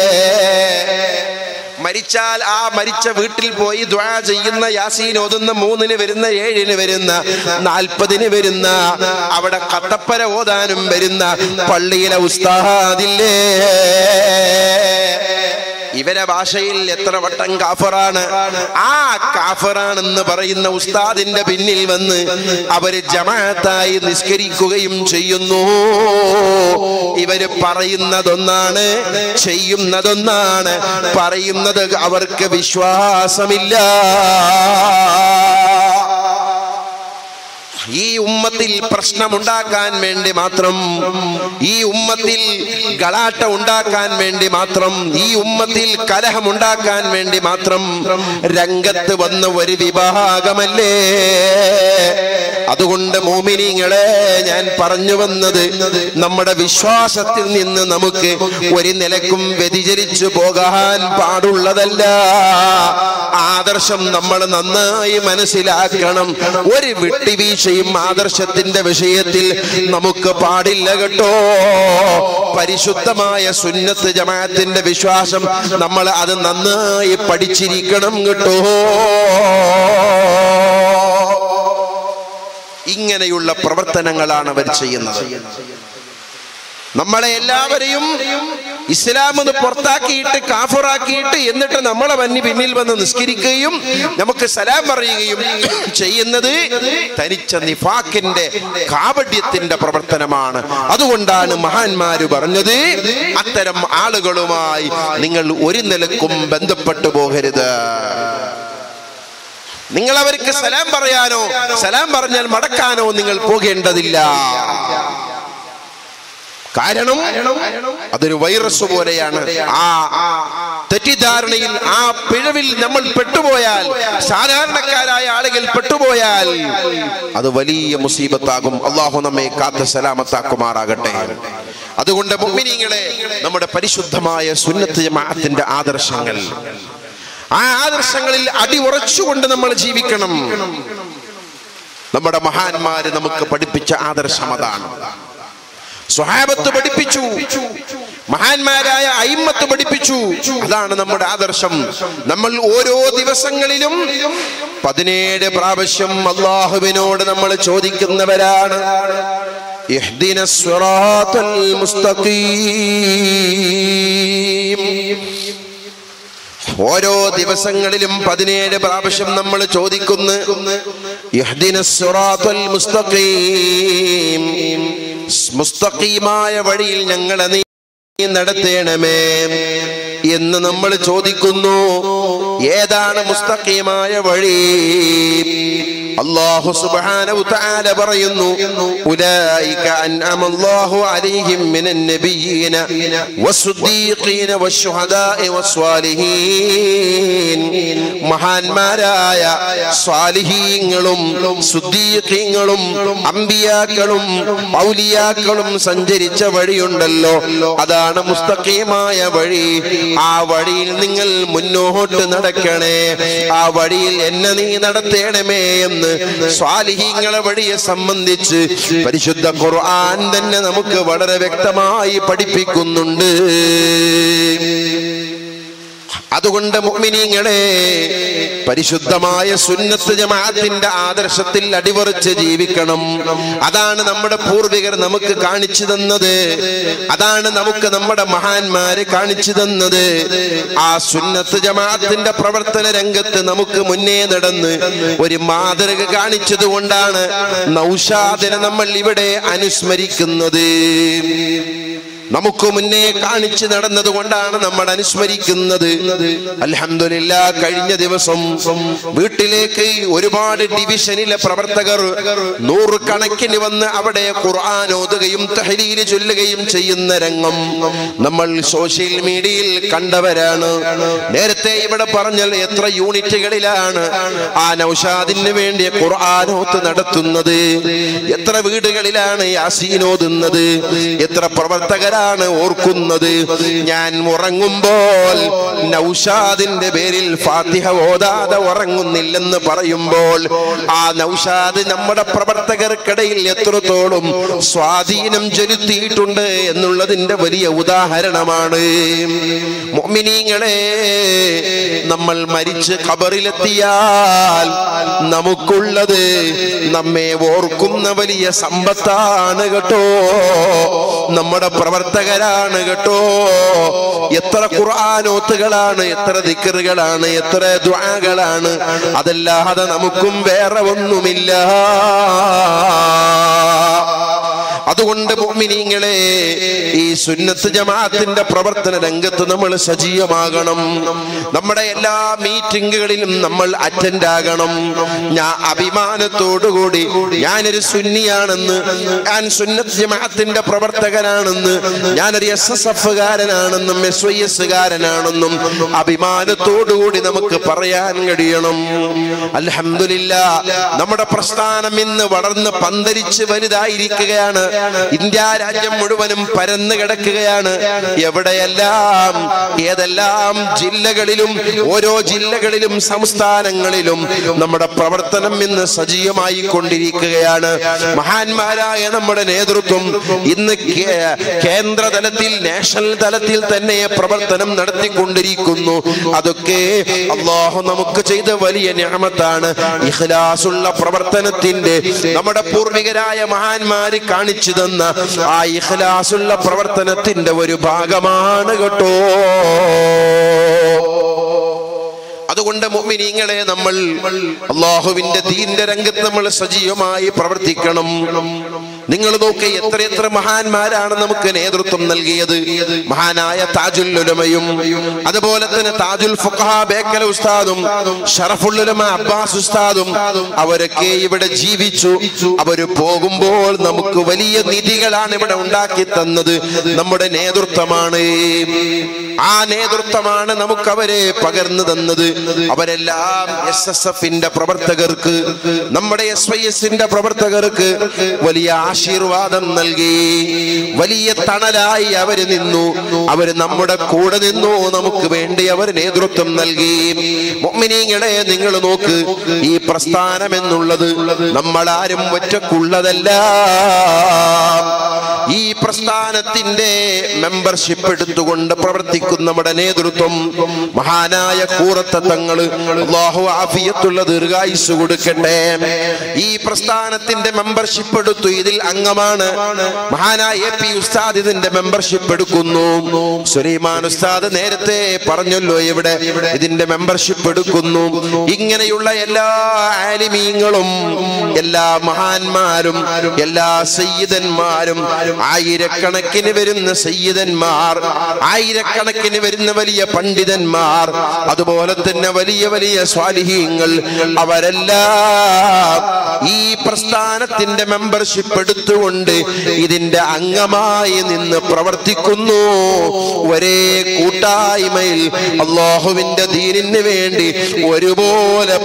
മരിച്ചാൽ ആ മരിച്ച വീട്ടിൽ പോയി ദ്വാ ചെയ്യുന്ന യാസീൻ ഓതുന്ന മൂന്നിന് വരുന്ന ഏഴിന് വരുന്ന നാൽപ്പതിന് വരുന്ന അവിടെ കത്തപ്പര ഓതാനും വരുന്ന പള്ളിയിലെ ഉസ്താദില്ലേ ഇവരെ ഭാഷയിൽ എത്ര വട്ടം കാഫറാണ് ആ കാഫറാണെന്ന് പറയുന്ന ഉസ്താദിന്റെ പിന്നിൽ വന്ന് അവര് ജമാഅത്തായി നിസ്കരിക്കുകയും ചെയ്യുന്നു ഇവര് പറയുന്നതൊന്നാണ് ചെയ്യുന്നതൊന്നാണ് പറയുന്നത് അവർക്ക് വിശ്വാസമില്ല ഈ ഉമ്മത്തിൽ പ്രശ്നമുണ്ടാക്കാൻ വേണ്ടി മാത്രം ഈ ഉമ്മത്തിൽ ഗളാട്ട ഉണ്ടാക്കാൻ വേണ്ടി മാത്രം ഈ ഉമ്മത്തിൽ കലഹമുണ്ടാക്കാൻ വേണ്ടി മാത്രം രംഗത്ത് വന്ന ഒരു വിഭാഗമല്ലേ അതുകൊണ്ട് മോമിനിങ്ങളെ ഞാൻ പറഞ്ഞു വന്നത് നമ്മുടെ വിശ്വാസത്തിൽ നിന്ന് നമുക്ക് ഒരു നിലക്കും വ്യതിചരിച്ചു പോകാൻ പാടുള്ളതല്ല ആദർശം നമ്മൾ നന്നായി മനസ്സിലാക്കണം ഒരു വിട്ടുവീഴ്ചയും ആദർശത്തിന്റെ വിഷയത്തിൽ നമുക്ക് പാടില്ല കേട്ടോ പരിശുദ്ധമായ സുന്നത്ത് ജമാഅത്തിന്റെ വിശ്വാസം നമ്മൾ അത് നന്നായി പഠിച്ചിരിക്കണം കേട്ടോ ഇങ്ങനെയുള്ള പ്രവർത്തനങ്ങളാണ് അവർ ചെയ്യുന്നത് നമ്മളെ എല്ലാവരെയും ഇസ്ലാം എന്ന് പുറത്താക്കിയിട്ട് കാഫറാക്കിയിട്ട് എന്നിട്ട് നമ്മളെ വന്നി പിന്നിൽ വന്ന് നിസ്കരിക്കുകയും നമുക്ക് സലാം പറയുകയും ചെയ്യുന്നത് തനിച്ച നിഫാക്കിന്റെ കാപട്യത്തിന്റെ പ്രവർത്തനമാണ് അതുകൊണ്ടാണ് മഹാന്മാര് പറഞ്ഞത് അത്തരം ആളുകളുമായി നിങ്ങൾ ഒരു നിലക്കും ബന്ധപ്പെട്ടു പോകരുത് നിങ്ങൾ അവർക്ക് സലാം പറയാനോ സലാം പറഞ്ഞാൽ മടക്കാനോ നിങ്ങൾ പോകേണ്ടതില്ല കാരണം അതൊരു വൈറസ് പോലെയാണ് ആ തെറ്റിദ്ധാരണയിൽ ആ പിഴവിൽ നമ്മൾ പെട്ടുപോയാൽ സാധാരണക്കാരായ ആളുകൾ പെട്ടുപോയാൽ അത് വലിയ മുസീബത്താകും അള്ളാഹു നമ്മെ കാത്ത സലാമത്താക്കുമാറാകട്ടെ അതുകൊണ്ട് മുഅ്മിനീങ്ങളെ നമ്മുടെ പരിശുദ്ധമായ സുന്നത്ത് ജമാഅത്തിന്റെ ആദർശങ്ങൾ ആ ആദർശങ്ങളിൽ അടിയുറച്ചുകൊണ്ട് നമ്മൾ ജീവിക്കണം നമ്മുടെ മഹാന്മാര് നമുക്ക് പഠിപ്പിച്ച ആദർശം അതാണ് സ്വഹാബത്ത് പഠിപ്പിച്ചു മഹാന്മാരായ അയിമത്ത് പഠിപ്പിച്ചു അതാണ് നമ്മുടെ ആദർശം നമ്മൾ ഓരോ ദിവസങ്ങളിലും പതിനേഴ് പ്രാവശ്യം അള്ളാഹുവിനോട് നമ്മൾ ചോദിക്കുന്നവരാണ് ഇഹ്ദിന സിറാത്തൽ മുസ്തഖീം ഓരോ ദിവസങ്ങളിലും പതിനേഴ് പ്രാവശ്യം നമ്മൾ ചോദിക്കുന്നു ഇഹ്ദിനസ് സിറാത്തൽ മുസ്തഖീം മുസ്തഖീമായ വഴിയിൽ ഞങ്ങളെ നീ നടത്തേണമേ എന്ന് നമ്മൾ ചോദിക്കുന്നു ഏതാണ് മുസ്തഖീമായ വഴി അല്ലാഹു സുബ്ഹാനഹു തആല പറയുന്നു ഉലൈക അൻഅമല്ലാഹു അലൈഹിം മിനൻ നബിയ്യീന വസ്സുദ്ദീഖീന വശുഹദാഇ വസ്വാലിഹീൻ മഹാന്മാരായ സ്വാലിഹീങ്ങളും സുദ്ദീഖീങ്ങളും അമ്പിയാക്കളും ഔലിയാക്കളും സഞ്ചരിച്ച വഴിയുണ്ടല്ലോ അതാണ് മുസ്തഖീമായ വഴി ആ വഴിയിൽ നിങ്ങൾ മുന്നോട്ട് നടക്കണേ ആ വഴിയിൽ എന്നെ നീ നടത്തേണമേ എന്ന് സ്വാലിഹീങ്ങളെ വഴിയെ സംബന്ധിച്ച് പരിശുദ്ധ ഖുർആൻ തന്നെ നമുക്ക് വളരെ വ്യക്തമായി പഠിപ്പിക്കുന്നുണ്ട് അതുകൊണ്ട് മുഅ്മിനീങ്ങളെ പരിശുദ്ധമായ സുന്നത്ത് ജമാഅത്തിന്റെ ആദർശത്തിൽ അടിവറിച്ച് ജീവിക്കണം അതാണ് നമ്മുടെ പൂർവികർ നമുക്ക് കാണിച്ചു തന്നത് അതാണ് നമുക്ക് നമ്മുടെ മഹാന്മാര് കാണിച്ചു തന്നത് ആ സുന്നത്ത് ജമാഅത്തിന്റെ പ്രവർത്തന രംഗത്ത് നമുക്ക് മുന്നേ നടന്ന് ഒരു മാതൃക കാണിച്ചത് കൊണ്ടാണ് നൗഷാദിനെ നമ്മൾ ഇവിടെ അനുസ്മരിക്കുന്നത് നമുക്ക് മുന്നേ കാണിച്ചു നടന്നത് കൊണ്ടാണ് നമ്മൾ അനുസ്മരിക്കുന്നത് അൽഹംദുലില്ലാ കഴിഞ്ഞ ദിവസം വീട്ടിലേക്ക് ഒരുപാട് ഡിവിഷനിലെ പ്രവർത്തകർ നൂറുകണക്കിന് വന്ന് അവിടെ ഖുർആൻ ഓതുകയും തഹലീല് ചൊല്ലുകയും ചെയ്യുന്ന രംഗം നമ്മൾ സോഷ്യൽ മീഡിയയിൽ കണ്ടവരാണ് നേരത്തെ ഇവിടെ പറഞ്ഞാൽ എത്ര യൂണിറ്റുകളിലാണ് ആ നൗഷാദിന് വേണ്ടി ഖുർആാനോത്ത് നടത്തുന്നത് എത്ര വീടുകളിലാണ് യാസീനോതുന്നത് എത്ര പ്രവർത്തകരാണ് ഓർക്കുന്നത് ഞാൻ ഉറങ്ങുമ്പോൾ നൗഷാദിന്റെ പേരിൽ ഫാത്തിഹ ഓതാതെ ഉറങ്ങുന്നില്ലെന്ന് പറയുമ്പോൾ ആ നൗഷാദ് നമ്മുടെ പ്രവർത്തകർക്കിടയിൽ എത്രത്തോളം സ്വാധീനം ചെലുത്തിയിട്ടുണ്ട് എന്നുള്ളതിന്റെ വലിയ ഉദാഹരണമാണ് മൊമിനീങ്ങളെ നമ്മൾ മരിച്ച് ഖബറിലെത്തിയാൽ നമുക്കുള്ളത് നമ്മെ ഓർക്കുന്ന വലിയ സമ്പത്താണ് കേട്ടോ നമ്മുടെ പ്രവർത്തകരാണ് കേട്ടോ എത്ര ഖുർആാനോത്തുകളാണ് എത്ര ദിക്കറുകളാണ് എത്ര ദ്വാകളാണ് അതല്ലാതെ നമുക്കും വേറെ ഒന്നുമില്ല അതുകൊണ്ട് മുഅ്മിനീങ്ങളെ ഈ സുന്നത്ത് ജമാഅത്തിന്റെ പ്രവർത്തന രംഗത്ത് നമ്മൾ സജീവമാകണം നമ്മുടെ എല്ലാ മീറ്റിങ്ങുകളിലും നമ്മൾ അറ്റൻഡ് ആകണം ഞാൻ അഭിമാനത്തോടുകൂടി ഞാനൊരു സുന്നിയാണെന്ന് ഞാൻ സുന്നത്ത് ജമാഅത്തിന്റെ പ്രവർത്തകനാണെന്ന് ഞാനൊരു എസ് എസ് എഫ് കാരനാണെന്നും എസ് വൈ എസ് കാരനാണെന്നും അഭിമാനത്തോടുകൂടി നമുക്ക് പറയാൻ കഴിയണം അൽഹംദുലില്ല നമ്മുടെ പ്രസ്ഥാനം ഇന്ന് വളർന്ന് പന്തരിച്ച് വലുതായിരിക്കുകയാണ് ഇന്ത്യ രാജ്യം മുഴുവനും പരന്നു കിടക്കുകയാണ് എവിടെയെല്ലാം ഏതെല്ലാം ജില്ലകളിലും ഓരോ ജില്ലകളിലും സംസ്ഥാനങ്ങളിലും നമ്മുടെ പ്രവർത്തനം ഇന്ന് സജീവമായി കൊണ്ടിരിക്കുകയാണ് മഹാന്മാരായ നമ്മുടെ നേതൃത്വം ഇന്ന് കേ- കേന്ദ്ര തലത്തിൽ നാഷണൽ തലത്തിൽ തന്നെ പ്രവർത്തനം നടത്തിക്കൊണ്ടിരിക്കുന്നു അതൊക്കെ അള്ളാഹു നമുക്ക് ചെയ്ത വലിയ ഞാമത്താണ് ഇഖ്ലാസുള്ള പ്രവർത്തനത്തിന്റെ നമ്മുടെ പൂർവികരായ മഹാന്മാര് കാണിച്ചു തന്ന ആ ഇഖ്ലാസുള്ള പ്രവർത്തനത്തിന്റെ ഒരു ഭാഗമാണ് കേട്ടോ അതുകൊണ്ട് മുഅ്മിനീങ്ങളെ നമ്മൾ അള്ളാഹുവിന്റെ ദീന്റെ രംഗത്ത് നമ്മൾ സജീവമായി പ്രവർത്തിക്കണം നിങ്ങൾ നോക്കി എത്രയെത്ര മഹാന്മാരാണ് നമുക്ക് നേതൃത്വം നൽകിയത് മഹാനായ താജുൽ ഉലമയും അതുപോലെ തന്നെ താജുൽ ഫുഖഹ ബേക്കൽ ഉസ്താദും ഷറഫുൽ ഉലമ അബ്ബാസ് ഉസ്താദും അവരൊക്കെ ഇവിടെ ജീവിച്ചു അവര് പോകുമ്പോൾ നമുക്ക് വലിയ നിധികളാണ് ഇവിടെ ഉണ്ടാക്കി തന്നത് നമ്മുടെ നേതൃത്വമാണ് ആ നേതൃത്വമാണ് നമുക്ക് അവരെ പകർന്നു തന്നത് അവരെല്ലാം എസ് എസ് എഫിന്റെ പ്രവർത്തകർക്ക് നമ്മുടെ എസ് വൈ എസിന്റെ പ്രവർത്തകർക്ക് വലിയ ആശീർവാദം നൽകി വലിയ തണലായി അവര് നിന്നു അവര് നമ്മുടെ കൂടെ നിന്നു നമുക്ക് വേണ്ടി അവർ നേതൃത്വം നൽകി മൊമിനീങ്ങളെ നിങ്ങൾ നോക്ക് ഈ പ്രസ്ഥാനം എന്നുള്ളത് നമ്മളാരും ഒറ്റക്കുള്ളതല്ല ഈ പ്രസ്ഥാനത്തിന്റെ മെമ്പർഷിപ്പ് എടുത്തുകൊണ്ട് പ്രവർത്തിക്കുന്ന നമ്മുടെ നേതൃത്വം മഹാനായ കൂറത്ത തങ്ങള് അള്ളാഹു ആഫിയത്തുള്ള ദീർഘായുസ് കൊടുക്കട്ടെ ഈ പ്രസ്ഥാനത്തിന്റെ മെമ്പർഷിപ്പ് എടുത്തു ഇതിൽ അംഗമാണ് മഹാനായ എ പി ഉസ്താദ് ഇതിന്റെ മെമ്പർഷിപ്പ് എടുക്കുന്നു സുലൈമാൻ ഉസ്താദ് നേരത്തെ പറഞ്ഞല്ലോ ഇവിടെ ഇതിന്റെ മെമ്പർഷിപ്പ് എടുക്കുന്നു ഇങ്ങനെയുള്ള എല്ലാ ആലിമീങ്ങളും എല്ലാ മഹാന്മാരും എല്ലാ സയ്യിദന്മാരും ആയിരക്കണക്കിന് വരുന്ന സയ്യിദന്മാർ ആയിരക്കണക്കിന് വരുന്ന വലിയ പണ്ഡിതന്മാർ അതുപോലെ തന്നെ വലിയ വലിയ സ്വാലിഹീങ്ങൾ അവരെല്ലാം ഈ പ്രസ്ഥാനത്തിന്റെ മെമ്പർഷിപ്പ് എടുത്തുകൊണ്ട് ഇതിന്റെ അംഗമായി നിന്ന് പ്രവർത്തിക്കുന്നു ഒരേ കൂട്ടായ്മയിൽ അള്ളാഹുവിന്റെ ദീനിന് വേണ്ടി ഒരുപോലെ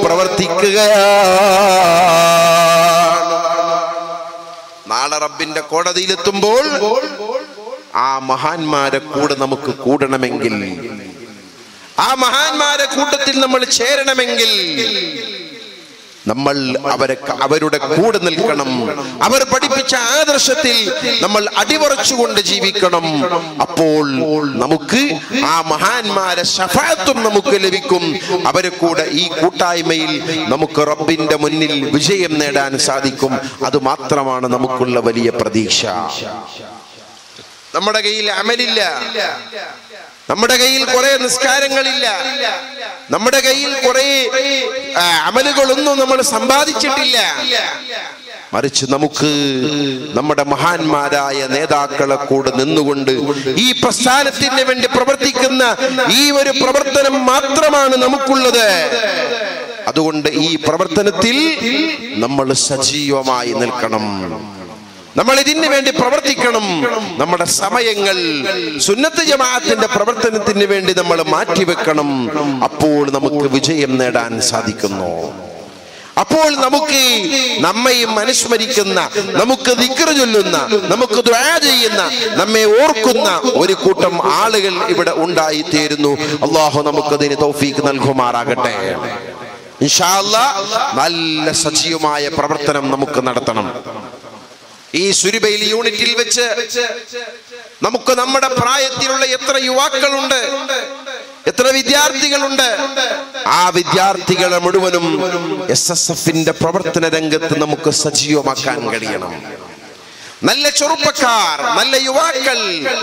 പ്രവർത്തിക്കുകയാണ് നാളെ റബ്ബിന്റെ കോടതിയിലെത്തുമ്പോൾ ആ മഹാന്മാരെ കൂടെ നമുക്ക് കൂടണമെങ്കിൽ ആ മഹാന്മാരെ കൂട്ടത്തിൽ നമ്മൾ ചേരണമെങ്കിൽ നമ്മൾ അവരെ അവരുടെ കൂടെ നിൽക്കണം അവർ പഠിപ്പിച്ച ആദർശത്തിൽ നമ്മൾ അടിവറച്ചുകൊണ്ട് ജീവിക്കണം അപ്പോൾ നമുക്ക് ആ മഹാന്മാരെ ശഫാത്തും നമുക്ക് ലഭിക്കും അവരെ കൂടെ ഈ കൂട്ടായ്മയിൽ നമുക്ക് റബ്ബിന്റെ മുന്നിൽ വിജയം നേടാൻ സാധിക്കും അത് മാത്രമാണ് നമുക്കുള്ള വലിയ പ്രതീക്ഷ നമ്മുടെ കയ്യിൽ അമലില്ല നമ്മുടെ കയ്യിൽ കുറെ നിസ്കാരങ്ങളില്ല നമ്മുടെ കയ്യിൽ കുറെ ആ, അമലുകളൊന്നും നമ്മൾ സമ്പാദിച്ചിട്ടില്ല മറിച്ച് നമുക്ക് നമ്മുടെ മഹാന്മാരായ നേതാക്കളെ കൂടെ നിന്നുകൊണ്ട് ഈ പ്രസ്ഥാനത്തിന് വേണ്ടി പ്രവർത്തിക്കുന്ന ഈ ഒരു പ്രവർത്തനം മാത്രമാണ് നമുക്കുള്ളത് അതുകൊണ്ട് ഈ പ്രവർത്തനത്തിൽ നമ്മൾ സജീവമായി നിൽക്കണം നമ്മൾ ഇതിന് വേണ്ടി പ്രവർത്തിക്കണം നമ്മുടെ സമയങ്ങൾ സുന്നത്ത് ജമാഅത്തിന്റെ പ്രവർത്തനത്തിന് വേണ്ടി നമ്മൾ മാറ്റിവെക്കണം അപ്പോൾ നമുക്ക് വിജയം നേടാൻ സാധിക്കുന്നു അപ്പോൾ നമുക്ക് നമ്മയും അനുസ്മരിക്കുന്ന നമുക്ക് ദിക്റ് ചൊല്ലുന്ന നമുക്ക് ദ്വാ ചെയ്യുന്ന നമ്മെ ഓർക്കുന്ന ഒരു കൂട്ടം ആളുകൾ ഇവിടെ ഉണ്ടായി തീരുന്നു അള്ളാഹു നമുക്കതിന് തൗഫീക്ക് നൽകുമാറാകട്ടെ ഇൻഷാ അല്ലാ നല്ല സജീവമായ പ്രവർത്തനം നമുക്ക് നടത്തണം ഈ സുരിബയിൽ യൂണിറ്റിൽ വെച്ച് നമുക്ക് നമ്മുടെ പ്രായത്തിലുള്ള എത്ര യുവാക്കളുണ്ട് എത്ര വിദ്യാർത്ഥികളുണ്ട് ആ വിദ്യാർത്ഥികളെ മുഴുവനും എസ് എസ് എഫിന്റെ പ്രവർത്തന രംഗത്ത് നമുക്ക് സജീവമാക്കാൻ കഴിയണം നല്ല ചെറുപ്പക്കാർ നല്ല യുവാക്കൾ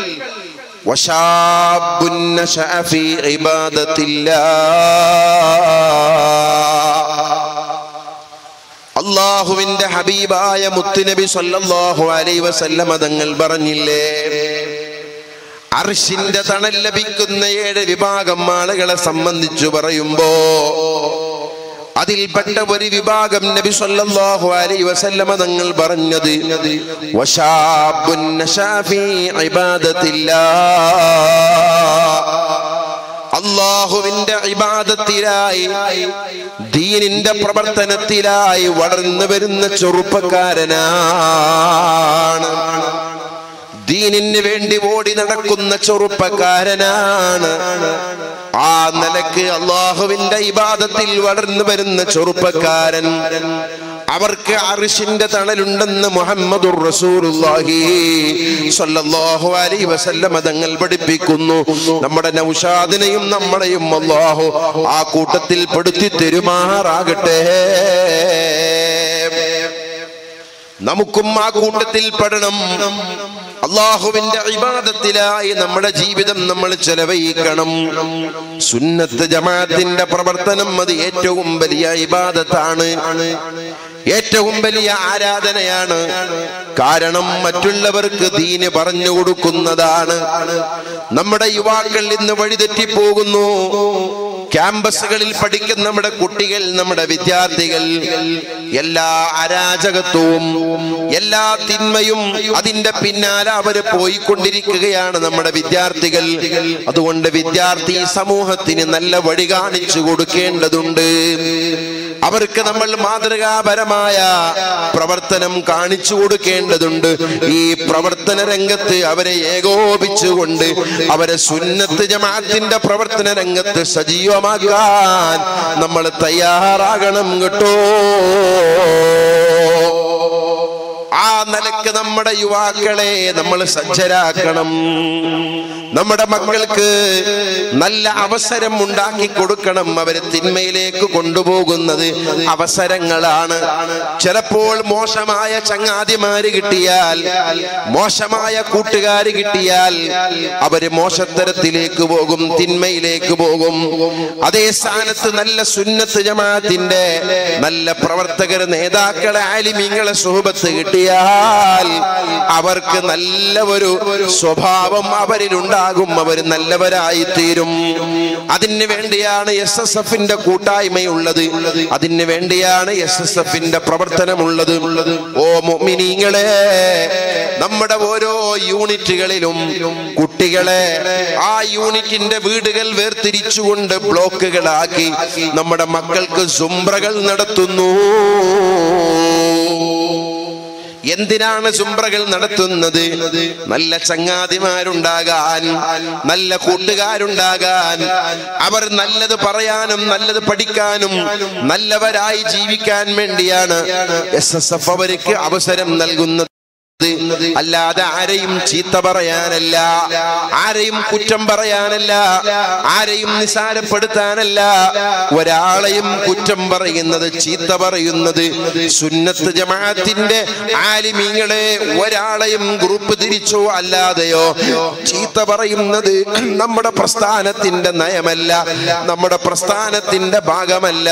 وشاب نشأ في عبادة الله അള്ളാഹുവിന്റെ ഹബീബായ മുത്തുനബി സല്ലല്ലാഹു അലൈഹി വസല്ലമ തങ്ങൾ പറഞ്ഞില്ലേ അർഷിന്റെ തണൽ ലഭിക്കുന്ന ഏഴ് വിഭാഗം ആളുകളെ സംബന്ധിച്ചു പറയുമ്പോ അതിൽപ്പെട്ട ഒരു വിഭാഗം നബി സല്ലല്ലാഹു അലൈഹി വസല്ലമ തങ്ങൾ പറഞ്ഞത് വശാബുൻ നശാ ഫീ ഇബാദത്തില്ലാഹ് അള്ളാഹുവിന്റെ ഇബാദത്തിലായി ദീനിന്റെ പ്രവർത്തനത്തിലായി വളർന്നു വരുന്ന ചെറുപ്പക്കാരനാണ് ദീനിന് വേണ്ടി ഓടി നടക്കുന്ന ചെറുപ്പക്കാരനാണ് ആ നിലക്ക് അള്ളാഹുവിന്റെ ഇബാദത്തിൽ വളർന്നു വരുന്ന ചെറുപ്പക്കാരൻ അവർക്ക് അറിഷിന്റെ തണലുണ്ടെന്ന് മുഹമ്മദുർ റസൂലുള്ളാഹി സ്വല്ലല്ലാഹു അലൈഹി വസല്ലമ തങ്ങൾ പഠിപ്പിക്കുന്നു നമ്മുടെ നൗഷാദിനെയും നമ്മളെയും അല്ലാഹു ആ കൂട്ടത്തിൽ പെടുത്തി തെരുമാറാകട്ടെ നമുക്കും ആ കൂട്ടത്തിൽ പെടണം അള്ളാഹുവിന്റെ ഇബാദത്തിലായി നമ്മുടെ ജീവിതം നമ്മൾ ചെലവഴിക്കണം സുന്നത്ത് ജമാഅത്തിന്റെ പ്രവർത്തനം അത് ഏറ്റവും വലിയ ഇബാദത്താണ് ഏറ്റവും വലിയ ആരാധനയാണ് കാരണം മറ്റുള്ളവർക്ക് ദീന് പറഞ്ഞു കൊടുക്കുന്നതാണ് നമ്മുടെ യുവാക്കൾ ഇന്ന് വഴിതെറ്റിപ്പോകുന്നു ക്യാമ്പസുകളിൽ പഠിക്കുന്ന നമ്മുടെ കുട്ടികൾ നമ്മുടെ വിദ്യാർത്ഥികൾ എല്ലാ അരാജകത്വവും എല്ലാ തിന്മയും അതിന്റെ പിന്നാലെ അവര് പോയിക്കൊണ്ടിരിക്കുകയാണ് നമ്മുടെ വിദ്യാർത്ഥികൾ അതുകൊണ്ട് വിദ്യാർത്ഥി സമൂഹത്തിന് നല്ല വഴി കാണിച്ചു കൊടുക്കേണ്ടതുണ്ട് അവർക്ക് നമ്മൾ മാതൃകാപരമായ പ്രവർത്തനം കാണിച്ചു കൊടുക്കേണ്ടതുണ്ട് ഈ പ്രവർത്തന രംഗത്ത് അവരെ ഏകോപിച്ചുകൊണ്ട് അവരെ സുന്നത്ത് ജമാഅത്തിന്റെ പ്രവർത്തന രംഗത്ത് സജീവമാക്കാൻ നമ്മൾ തയ്യാറാകണം കേട്ടോ ആ നിലക്ക് നമ്മുടെ യുവാക്കളെ നമ്മൾ സജ്ജരാക്കണം നമ്മുടെ മക്കൾക്ക് നല്ല അവസരം ഉണ്ടാക്കി കൊടുക്കണം അവരെ തിന്മയിലേക്ക് കൊണ്ടുപോകുന്നത് അവസരങ്ങളാണ് ചിലപ്പോൾ മോശമായ ചങ്ങാതിമാര് കിട്ടിയാൽ മോശമായ കൂട്ടുകാര് കിട്ടിയാൽ അവര് മോശത്തരത്തിലേക്ക് പോകും തിന്മയിലേക്ക് പോകും അതേ സ്ഥാനത്ത് നല്ല സുന്നത്ത് ജമാഅത്തിന്റെ നല്ല പ്രവർത്തകർ നേതാക്കളെ ആലിമീങ്ങളെ സുഹബത്ത് കിട്ടിയാൽ അവർക്ക് നല്ല ഒരു സ്വഭാവം അവരിലുണ്ടാകും അവർ നല്ലവരായി തീരും അതിന് വേണ്ടിയാണ് എസ് എസ് എഫിന്റെ കൂട്ടായ്മയുള്ളത് അതിന് വേണ്ടിയാണ് എസ് എസ് എഫിന്റെ പ്രവർത്തനമുള്ളത് ഓ മൊമിനീങ്ങളെ നമ്മുടെ ഓരോ യൂണിറ്റുകളിലും കുട്ടികളെ ആ യൂണിറ്റിന്റെ വീടുകൾ വേർതിരിച്ചുകൊണ്ട് ബ്ലോക്കുകളാക്കി നമ്മുടെ മക്കൾക്ക് സുംബ്രകൾ നടത്തുന്നു എന്തിനാണ് സുംബ്രകൾ നടത്തുന്നത് നല്ല ചങ്ങാതിമാരുണ്ടാകാൻ നല്ല കൂട്ടുകാരുണ്ടാകാൻ അവർ നല്ലത് പറയാനും നല്ലത് പഠിക്കാനും നല്ലവരായി ജീവിക്കാൻ വേണ്ടിയാണ് എസ് എസ് എഫ് അവർക്ക് അവസരം നൽകുന്നത് അല്ലാതെ ആരെയും ചീത്ത പറയാനല്ല ആരെയും കുറ്റം പറയാനല്ല ആരെയും നിസാരപ്പെടുത്താനല്ല ഒരാളെയും കുറ്റം പറയുന്നത് ചീത്ത പറയുന്നത് സുന്നത്ത് ജമാഅത്തിന്റെ ആലിമീങ്ങളെ ഒരാളെയും ഗ്രൂപ്പ് തിരിച്ചോ അല്ലാതെയോ ചീത്ത പറയുന്നത് നമ്മുടെ പ്രസ്ഥാനത്തിന്റെ നയമല്ല നമ്മുടെ പ്രസ്ഥാനത്തിന്റെ ഭാഗമല്ല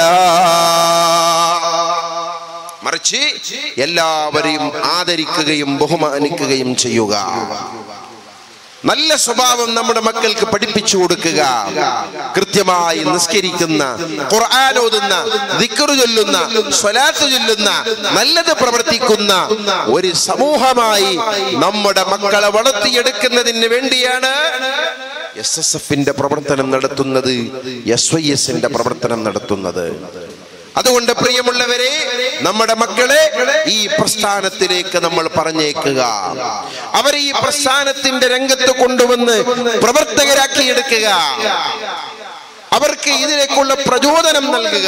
മറിച്ച് എല്ലാവരെയും ആദരിക്കുകയും ബഹുമാനിക്കുകയും ചെയ്യുക നല്ല സ്വഭാവം നമ്മുടെ മക്കൾക്ക് പഠിപ്പിച്ചു കൊടുക്കുക കൃത്യമായി നിസ്കരിക്കുന്ന ഖുർആൻ ഓതുന്ന ദിക്റ് ചൊല്ലുന്ന സ്വലാത്ത് ചൊല്ലുന്ന നല്ലത് പ്രവർത്തിക്കുന്ന ഒരു സമൂഹമായി നമ്മുടെ മക്കളെ വളർത്തിയെടുക്കുന്നതിന് വേണ്ടിയാണ് എസ് എസ് എഫിന്റെ പ്രവർത്തനം നടത്തുന്നത് എസ് വൈ എസിന്റെ പ്രവർത്തനം നടത്തുന്നത് അതുകൊണ്ട് പ്രിയമുള്ളവരെ നമ്മുടെ മക്കളെ ഈ പ്രസ്ഥാനത്തിലേക്ക് നമ്മൾ പറഞ്ഞേക്കുക അവരെ ഈ പ്രസ്ഥാനത്തിന്റെ രംഗത്ത് കൊണ്ടുവന്ന് പ്രവർത്തകരാക്കി എടുക്കുക അവർക്ക് ഇതിലേക്കുള്ള പ്രചോദനം നൽകുക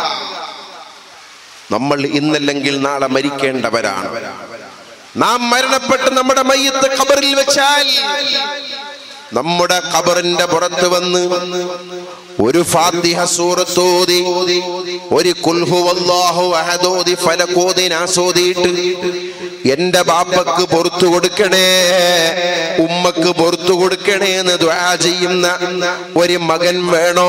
നമ്മൾ ഇന്നല്ലെങ്കിൽ നാളെ മരിക്കേണ്ടവരാണ് നാം മരണപ്പെട്ട് നമ്മുടെ മയ്യത്ത് ഖബറിൽ വെച്ചാൽ നമ്മുടെ ഖബറിന്റെ പുറത്ത് വന്ന് ഒരു ഫാത്തിഹ സൂറത്തോതി ഒരു കുൽഹു വല്ലാഹു അഹദോതി ഫലക്കോതി നാസോതിയിട്ട് എന്റെ ബാപ്പക്ക് പുറത്തു കൊടുക്കണേ ഉമ്മക്ക് പുറത്തു കൊടുക്കണേ എന്ന് ദ്വാ ചെയ്യുന്ന ഒരു മകൻ വേണോ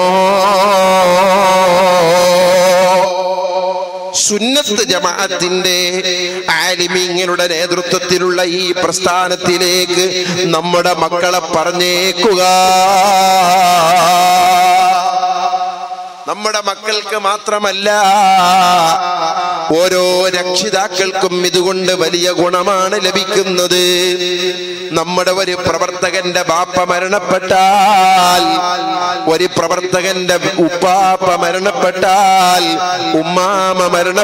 സുന്നത്ത് ജമാഅത്തിന്റെ ആലിമീങ്ങളുടെ നേതൃത്വത്തിലുള്ള ഈ പ്രസ്ഥാനത്തിലേക്ക് നമ്മുടെ മക്കളെ പറഞ്ഞേക്കുക നമ്മുടെ മക്കൾക്ക് മാത്രമല്ല ഓരോ രക്ഷിതാക്കൾക്കും ഇതുകൊണ്ട് വലിയ ഗുണമാണ് ലഭിക്കുന്നത് നമ്മുടെ ഒരു പ്രവർത്തകന്റെ ബാപ്പ മരണപ്പെട്ടാൽ ഒരു പ്രവർത്തകന്റെ ഉപ്പാപ്പ മരണപ്പെട്ടാൽ ഉമ്മാമ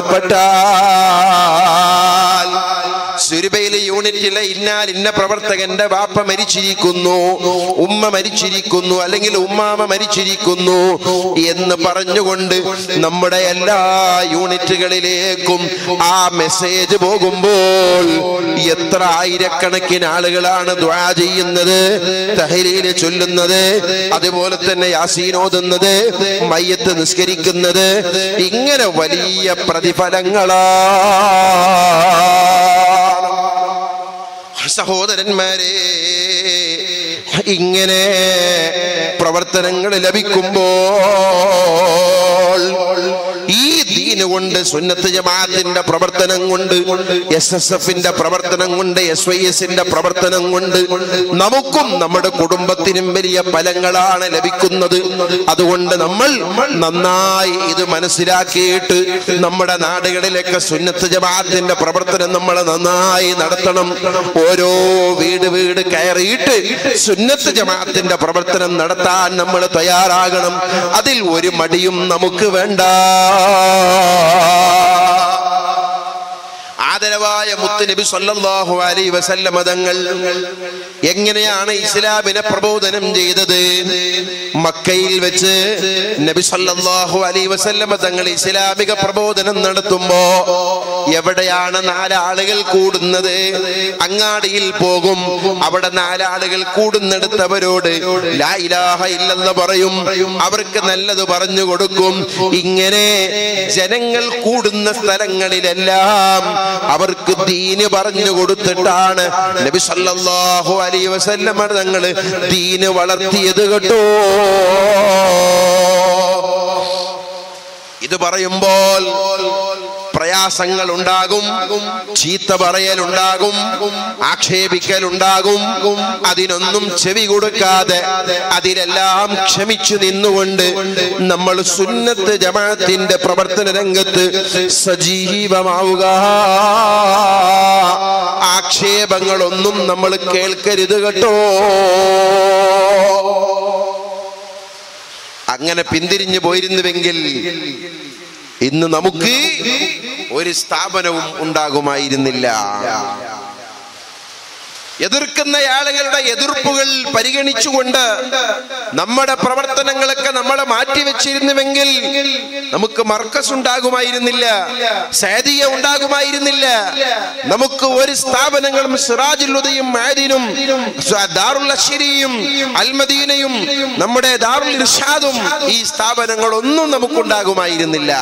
മരണപ്പെട്ടാൽ സുരുബയിലെ യൂണിറ്റിലെ ഇന്നാൽ ഇന്ന പ്രവർത്തകന്റെ ബാപ്പ മരിച്ചിരിക്കുന്നു ഉമ്മ മരിച്ചിരിക്കുന്നു അല്ലെങ്കിൽ ഉമ്മാമ മരിച്ചിരിക്കുന്നു എന്ന് പറഞ്ഞുകൊണ്ട് നമ്മുടെ എല്ലാ യൂണിറ്റുകളിലേക്കും ആ മെസ്സേജ് പോകുമ്പോൾ എത്ര ആയിരക്കണക്കിന് ആളുകളാണ് ദ്വാ ചെയ്യുന്നത് തഹലീല് ചൊല്ലുന്നത് അതുപോലെ തന്നെ യാസീനോതുന്നത് മയ്യത്ത് നിസ്കരിക്കുന്നത് ഇങ്ങനെ വലിയ പ്രതിഫലങ്ങളാ സഹോദരന്മാരെ ഇങ്ങനെ പ്രവർത്തനങ്ങൾ ലഭിക്കുമ്പോൾ ഈ ദീന് കൊണ്ട് സുന്നത്ത് ജമാഅത്തിന്റെ പ്രവർത്തനം കൊണ്ട് എസ് എസ് എഫിന്റെ പ്രവർത്തനം കൊണ്ട് എസ് വൈ എസിന്റെ പ്രവർത്തനം കൊണ്ട് നമുക്കും നമ്മുടെ കുടുംബത്തിനും വലിയ ഫലങ്ങളാണ് ലഭിക്കുന്നത് അതുകൊണ്ട് നമ്മൾ നന്നായി ഇത് മനസ്സിലാക്കിയിട്ട് നമ്മുടെ നാടുകളിലൊക്കെ സുന്നത്ത് ജമാഅത്തിന്റെ പ്രവർത്തനം നമ്മൾ നന്നായി നടത്തണം ഓരോ വീട് വീട് കയറിയിട്ട് സുന്നത്ത് ജമാഅത്തിന്റെ പ്രവർത്തനം നടത്താൻ നമ്മൾ തയ്യാറാകണം അതിൽ ഒരു മടിയും നമുക്ക് വേണ്ട ആദരവായ മുത്തുനബി സല്ലല്ലാഹു അലൈഹി വസല്ലമ തങ്ങൾ എങ്ങനെയാണ് ഇസ്ലാമിനെ പ്രബോധനം ചെയ്തത് മക്കയിൽ വെച്ച് നബി സല്ലല്ലാഹു അലൈഹി വസല്ലമ തങ്ങൾ ഇസ്ലാമിക പ്രബോധനം നടത്തുമ്പോ എവിടെയാണ് നാലാളുകൾ കൂടുന്നത് അങ്ങാടിയിൽ പോകും അവിടെ നാലാളുകൾ കൂടുന്നിടത്തവരോട് ലാ ഇലാഹ ഇല്ലെന്ന് പറയും അവർക്ക് നല്ലത് പറഞ്ഞു കൊടുക്കും ഇങ്ങനെ ജനങ്ങൾ കൂടുന്ന സ്ഥലങ്ങളിലെല്ലാം അവർക്ക് ദീന് പറഞ്ഞു കൊടുത്തിട്ടാണ് നബി സല്ലല്ലാഹു അലൈഹി വസല്ലം തങ്ങൾ ദീന് വളർത്തിയത് കേട്ടോ ഇത് പറയുമ്പോൾ പ്രയാസങ്ങൾ ഉണ്ടാകും ചീത്ത പറയലുണ്ടാകും ആക്ഷേപിക്കലുണ്ടാകും അതിനൊന്നും ചെവി കൊടുക്കാതെ അതിലെല്ലാം ക്ഷമിച്ചു നിന്നുകൊണ്ട് നമ്മൾ സുന്നത്ത് ജമാഅത്തിന്റെ പ്രവർത്തന രംഗത്ത് സജീവമാവുക ആക്ഷേപങ്ങളൊന്നും നമ്മൾ കേൾക്കരുത് കേട്ടോ അങ്ങനെ പിന്തിരിഞ്ഞു പോയിരുന്നുവെങ്കിൽ ഇന്ന് നമുക്ക് ഒരു സ്ഥാപനവും ഉണ്ടാകുമായിരുന്നില്ല എതിർക്കുന്ന ആളുകളുടെ എതിർപ്പുകൾ പരിഗണിച്ചുകൊണ്ട് നമ്മുടെ പ്രവർത്തനങ്ങളൊക്കെ നമ്മളെ മാറ്റിവെച്ചിരുന്നുവെങ്കിൽ നമുക്ക് മർക്കസ് ഉണ്ടാകുമായിരുന്നില്ല സാദിയ ഉണ്ടാകുമായിരുന്നില്ല നമുക്ക് ഒരു സ്ഥാപനങ്ങളും സിറാജുൽ ഉദയും മാദിനും ദാറുൽ അശ്ശരിയും അൽമദീനയും നമ്മുടെ ദാറുൽ ഇർഷാദും ഈ സ്ഥാപനങ്ങളൊന്നും നമുക്കുണ്ടാകുമായിരുന്നില്ല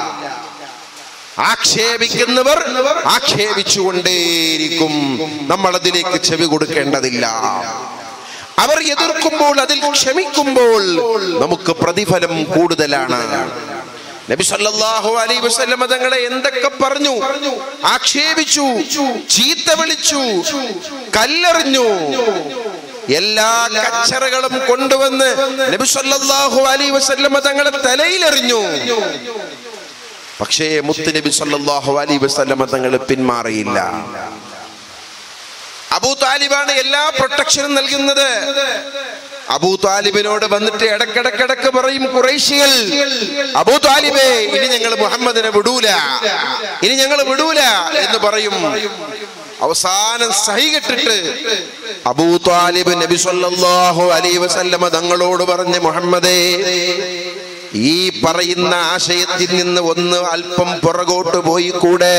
ആക്ഷേപിക്കുന്നവർ ആക്ഷേപിച്ചുകൊണ്ടേയിരിക്കും നമ്മൾ അതിലേക്ക് ചെവി കൊടുക്കേണ്ടതില്ല അവർ എതിർക്കുമ്പോൾ അതിൽ ക്ഷമിക്കുമ്പോൾ നമുക്ക് പ്രതിഫലം കൂടുതലാണ് നബി സല്ലല്ലാഹു അലൈഹി വസല്ലമ തങ്ങളെ എന്തൊക്കെ പറഞ്ഞു ആക്ഷേപിച്ചു ചീത്ത വിളിച്ചു കല്ലെറിഞ്ഞു എല്ലാ കച്ചറകളും കൊണ്ടുവന്ന് നബി സല്ലല്ലാഹു അലൈഹി വസല്ലമ തങ്ങളെ തലയിലെറിഞ്ഞു പക്ഷേ മുത്തുനബി സല്ലല്ലാഹു അലൈഹി വസല്ലമ തങ്ങൾ പിന്മാറിയില്ല അബൂ താലിബാണ് എല്ലാ പ്രൊട്ടക്ഷനും നൽകുന്നത് അബൂ താലിബിനോട് വന്നിട്ട് ഇടക്കിടക്കിടക്ക് പറയും കുറേശികൾ അബൂ താലിബേ ഇനി ഞങ്ങൾ മുഹമ്മദിനെ വിടൂല ഇനി ഞങ്ങൾ വിടൂല എന്ന് പറയും അവസാനം സഹികെട്ടിട്ട് അബൂ താലിബ് നബി സല്ലല്ലാഹു അലൈഹി വസല്ലമ തങ്ങളോട് പറഞ്ഞ് മുഹമ്മദേ ഈ പറയുന്ന ആശയത്തിൽ നിന്ന് ഒന്ന് അല്പം പുറകോട്ട് പോയി കൂടെ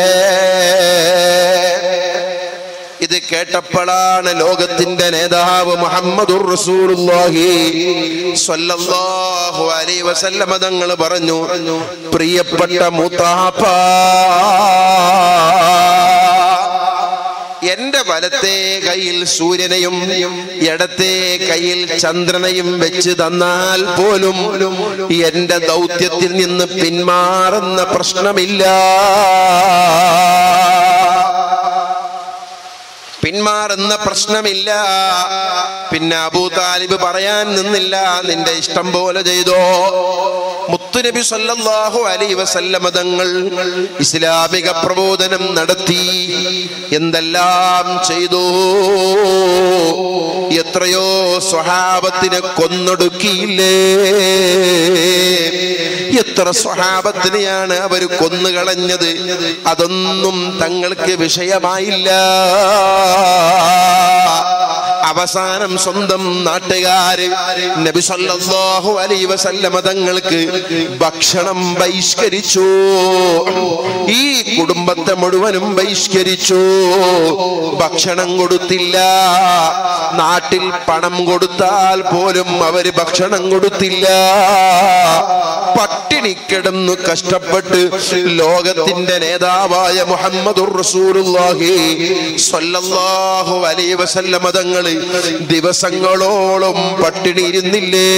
ഇത് കേട്ടപ്പോഴാണ് ലോകത്തിന്റെ നേതാവ് മുഹമ്മദുർ റസൂലുള്ളാഹി സ്വല്ലല്ലാഹു അലൈഹി വസല്ലമ തങ്ങൾ പറഞ്ഞു പ്രിയപ്പെട്ട മുത്താപ്പ എന്റെ വലത്തെ കയ്യിൽ സൂര്യനെയും ഇടത്തെ കയ്യിൽ ചന്ദ്രനെയും വെച്ച് തന്നാൽ പോലും എന്റെ ദൗത്യത്തിൽ നിന്ന് പിന്മാറുന്ന പ്രശ്നമില്ല പിന്മാറുന്ന പ്രശ്നമില്ല പിന്നെ അബൂ താലിബ് പറയാൻ നിന്നില്ല നിന്റെ ഇഷ്ടം പോലെ ചെയ്തോ മുത്തുനബി സല്ലല്ലാഹു അലൈഹി വസല്ലമ തങ്ങൾ ഇസ്ലാമിക പ്രബോധനം നടത്തി എന്തെല്ലാം ചെയ്തു എത്രയോ സ്വഹാബത്തിനെ കൊന്നൊടുക്കിയില്ലേ എത്ര സ്വഹാബത്തിനെയാണ് അവർ കൊന്നുകളഞ്ഞത് അതൊന്നും തങ്ങൾക്ക് വിഷയമായില്ല അവസാനം സ്വന്തം നാട്ടുകാര് നബി സല്ലല്ലാഹു അലൈഹി വസല്ലമ തങ്ങൾക്ക് ഭക്ഷണം ബഹിഷ്കരിച്ചു ഈ കുടുംബത്തെ മുഴുവനും ബഹിഷ്കരിച്ചു ഭക്ഷണം കൊടുത്തില്ല നാട്ടിൽ പണം കൊടുത്താൽ പോലും അവര് ഭക്ഷണം കൊടുത്തില്ല പട്ടിണി കിടന്നു കഷ്ടപ്പെട്ട് ലോകത്തിന്റെ നേതാവായ മുഹമ്മദുർ റസൂലുള്ളാഹി സ്വല്ലല്ലാഹു അലൈഹി വസല്ലമ തങ്ങള് ദിവസങ്ങളോളം പട്ടിണി ഇരുന്നില്ലേ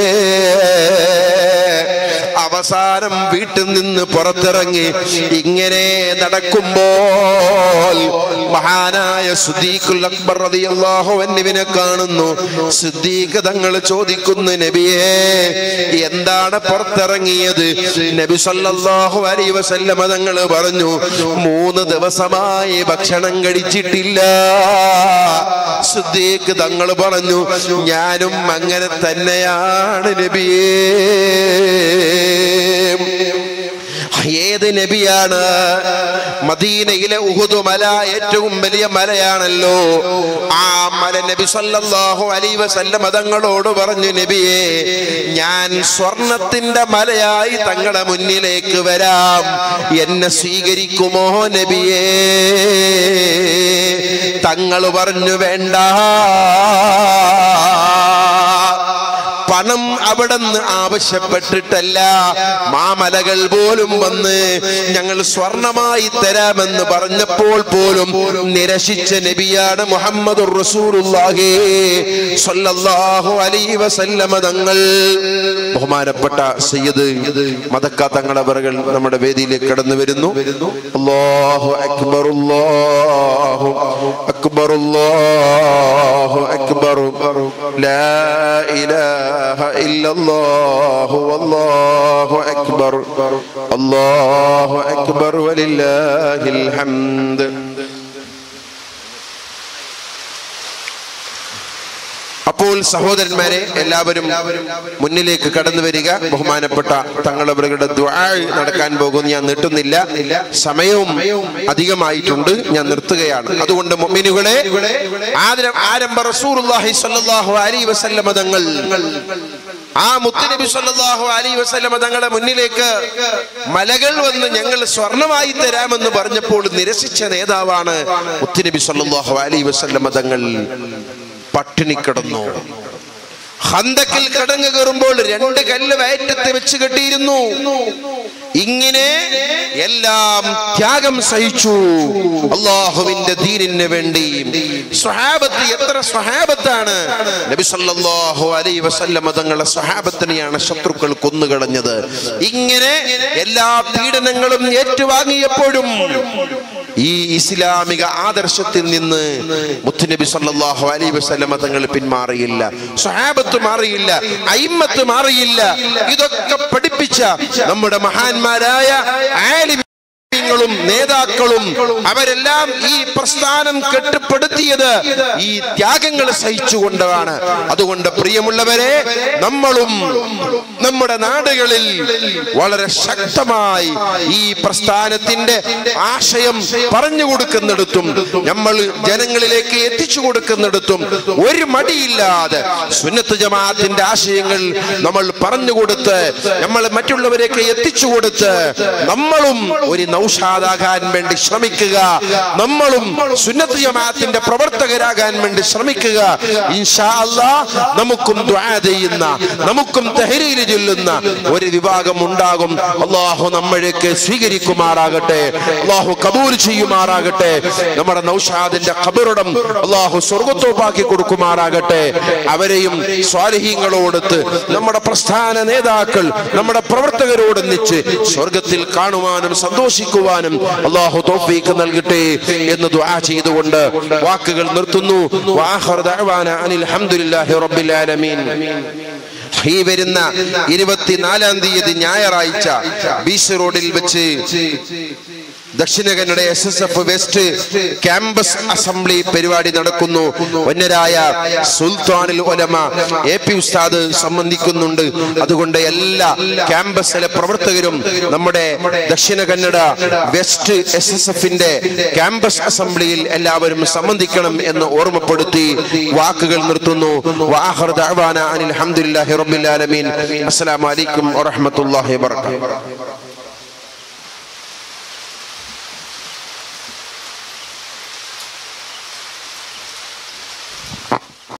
അവസാനം വീട്ടിൽ നിന്ന് പുറത്തിറങ്ങി ഇങ്ങനെ നടക്കുമ്പോൾ മഹാനായ സുദ്ദീഖുൽ അക്ബർ റളിയല്ലാഹു അൻഹുവിനെ കാണുന്നു സിദ്ദീഖ് തങ്ങൾ ചോദിക്കുന്നു നബിയേ എന്താണ് പുറത്തിറങ്ങിയത് നബി സല്ലല്ലാഹു അലൈഹി വസല്ലമ തങ്ങൾ പറഞ്ഞു മൂന്ന് ദിവസമായി ഭക്ഷണം കഴിച്ചിട്ടില്ല സിദ്ദീഖ് തങ്ങൾ പറഞ്ഞു ഞാനും അങ്ങനെ തന്നെയാണ് നബിയേ ഏത് നബിയാണ് മദീനയിലെ ഉഹുദ് മല ഏറ്റവും വലിയ മലയാണല്ലോ ആ മല നബി സല്ലല്ലാഹു അലൈഹി വസല്ലം തങ്ങളോട് പറഞ്ഞു നബിയെ ഞാൻ സ്വർണത്തിന്റെ മലയായി തങ്ങളുടെ മുന്നിലേക്ക് വരാം എന്നെ സ്വീകരിക്കുമോ നബിയേ തങ്ങൾ പറഞ്ഞു വേണ്ട പണം അവിടെ നിന്ന് ആവശ്യപ്പെട്ടിട്ടല്ല മാമലകൾ പോലും വന്ന് ഞങ്ങൾ സ്വർണമായി തരാമെന്ന് പറഞ്ഞപ്പോൾ പോലും നിരസിച്ച നബിയാണ് മുഹമ്മദ് റസൂലുള്ളാഹി സ്വല്ലല്ലാഹു അലൈഹി വസല്ലമ തങ്ങൾ ബഹുമാനപ്പെട്ട സയ്യിദ് മദക്ക തങ്ങളുടെ അവറുകൾ നമ്മുടെ വേദിയിലേക്ക് കടന്നു വരുന്നു അല്ലാഹു അക്ബർ അല്ലാഹു അക്ബർ അല്ലാഹു അക്ബർ ലാ ഇലാഹ ഇല്ലല്ലാഹു വല്ലാഹു അക്ബർ അല്ലാഹു അക്ബർ വലില്ലാഹിൽ ഹംദ് അപ്പോൾ സഹോദരന്മാരെ എല്ലാവരും മുന്നിലേക്ക് കടന്നു വരിക ബഹുമാനപ്പെട്ട തങ്ങളവരുടെ ദുആ നടക്കാൻ പോകുന്നു ഞാൻ നീട്ടുന്നില്ല സമയവും അധികമായിട്ടുണ്ട് ഞാൻ നിർത്തുകയാണ് അതുകൊണ്ട് മുഅ്മിനുകളെ ആദരം ആരംഭ റസൂലുള്ളാഹി സ്വല്ലല്ലാഹു അലൈഹി വസല്ലമ തങ്ങൾ ആ മുത്തുനബി സല്ലല്ലാഹു അലൈഹി വസല്ലമ തങ്ങളുടെ മുന്നിലേക്ക് മലകൾ വന്ന് ഞങ്ങൾ സ്വർണമായി തരാമെന്ന് പറഞ്ഞപ്പോൾ നിരസിച്ച നേതാവാണ് മുത്തുനബി സല്ലല്ലാഹു അലൈഹി വസല്ലമ തങ്ങൾ പട്ടിണി കിടന്നു ഹന്തക്കിൽ കടങ്ങ് കയറുമ്പോൾ രണ്ട് കല്ല് വയറ്റത്ത് വെച്ച് കെട്ടിയിരുന്നു ഇങ്ങനെ എല്ലാം ത്യാഗം സഹിച്ചു അള്ളാഹുവിന്റെ ദീനിന് വേണ്ടി സ്വഹാബത്ത് എത്ര സ്വഹാബത്താണ് നബി സല്ലല്ലാഹു അലൈഹി വസല്ലമ തങ്ങളെ സ്വഹാബത്തിനെയാണ് ശത്രുക്കൾ കൊന്നുകളഞ്ഞത് ഇങ്ങനെ എല്ലാ പീഡനങ്ങളും ഏറ്റുവാങ്ങിയപ്പോഴും ഈ ഇസ്ലാമിക ആദർശത്തിൽ നിന്ന് മുത്തുനബി സല്ലല്ലാഹു അലൈഹി വസല്ലമ തങ്ങൾ പിന്മാറിയില്ല സ്വഹാബത്ത് മാറിയില്ല അയിമ്മത്ത് മാറിയില്ല ഇതൊക്കെ പഠിപ്പിച്ച നമ്മുടെ മഹാന്മാരായ ആലിമീങ്ങളും നേതാക്കളും അവരെല്ലാം ഈ പ്രസ്ഥാനം കെട്ടുപെടുത്തിയത് ഈ ത്യാഗങ്ങൾ സഹിച്ചുകൊണ്ടാണ് അതുകൊണ്ട് പ്രിയമുള്ളവരെ നമ്മളും നമ്മുടെ നാടുകളിൽ വളരെ ശക്തമായി ഈ പ്രസ്ഥാനത്തിന്റെ ആശയം പറഞ്ഞു കൊടുക്കുന്നിടത്തും നമ്മൾ ജനങ്ങളിലേക്ക് എത്തിച്ചു കൊടുക്കുന്നിടത്തും ഒരു മടിയില്ലാതെ സുന്നത്ത് ജമാഅത്തിന്റെ ആശയങ്ങൾ നമ്മൾ പറഞ്ഞു കൊടുത്ത് നമ്മൾ മറ്റുള്ളവരേക്ക് എത്തിച്ചു കൊടുത്ത് നമ്മളും ഒരു നൗഷാദാകാൻ വേണ്ടി ശ്രമിക്കുക നമ്മളും സുന്നത്ത് ജമാഅത്തിന്റെ പ്രവർത്തകരാകാൻ വേണ്ടി ശ്രമിക്കുക ഇൻഷാ അല്ലാ നമുക്കും ദുആ ചെയ്യുന്ന നമുക്കും തഹരീര് ചൊല്ലുന്ന ഒരു വിഭാഗം ഉണ്ടാകും അള്ളാഹു നമ്മളേക്ക് സ്വീകരിക്കുമാറാകട്ടെ അള്ളാഹു കബൂൽ ചെയ്യുമാറാകട്ടെ നമ്മുടെ നൗഷാദിന്റെ ഖബറിടം അള്ളാഹു സ്വർഗത്തോപ്പാക്കി കൊടുക്കുമാറാകട്ടെ അവരെയും സ്വാലിഹീങ്ങളോടൊത്ത് നമ്മുടെ പ്രസ്ഥാന നേതാക്കൾ നമ്മുടെ പ്രവർത്തകരോടൊന്നിച്ച് സ്വർഗത്തിൽ കാണുവാനും സന്തോഷിക്കുവാനും അള്ളാഹു തോഫീക്ക് നൽകട്ടെ എന്ന് ദുആ ചെയ്തുകൊണ്ട് വാക്കുകൾ നിർത്തുന്നു വാഖിറു ദഅവാന അനിൽ ഹംദുലില്ലാഹി റബ്ബിൽ ആലമീൻ ഈ വരുന്ന ഇരുപത്തിനാലാം തീയതി ഞായറാഴ്ച ബീച്ച് റോഡിൽ വെച്ച് Dakshina Kannada S S F west campus assembly പരിപാടി നടക്കുന്നു വന്യരായ സുൽത്താനിൽ ഒലമ എ പി ഉസ്താദ് സംബന്ധിക്കുന്നുണ്ട് അതുകൊണ്ട് എല്ലാ ക്യാമ്പസിലെ പ്രവർത്തകരും നമ്മുടെ Dakshina Kannada west S S എഫിന്റെ ക്യാമ്പസ് അസംബ്ലിയിൽ എല്ലാവരും സംബന്ധിക്കണം എന്ന് ഓർമ്മപ്പെടുത്തി വാക്കുകൾ നിർത്തുന്നു വാഹർ ദഅവാന അനിൽ ഹംദുലില്ലാഹി റബ്ബിൽ ആലമീൻ അസ്സലാമു അലൈക്കും വറഹ്മത്തുള്ളാഹി വബറകാതുഹു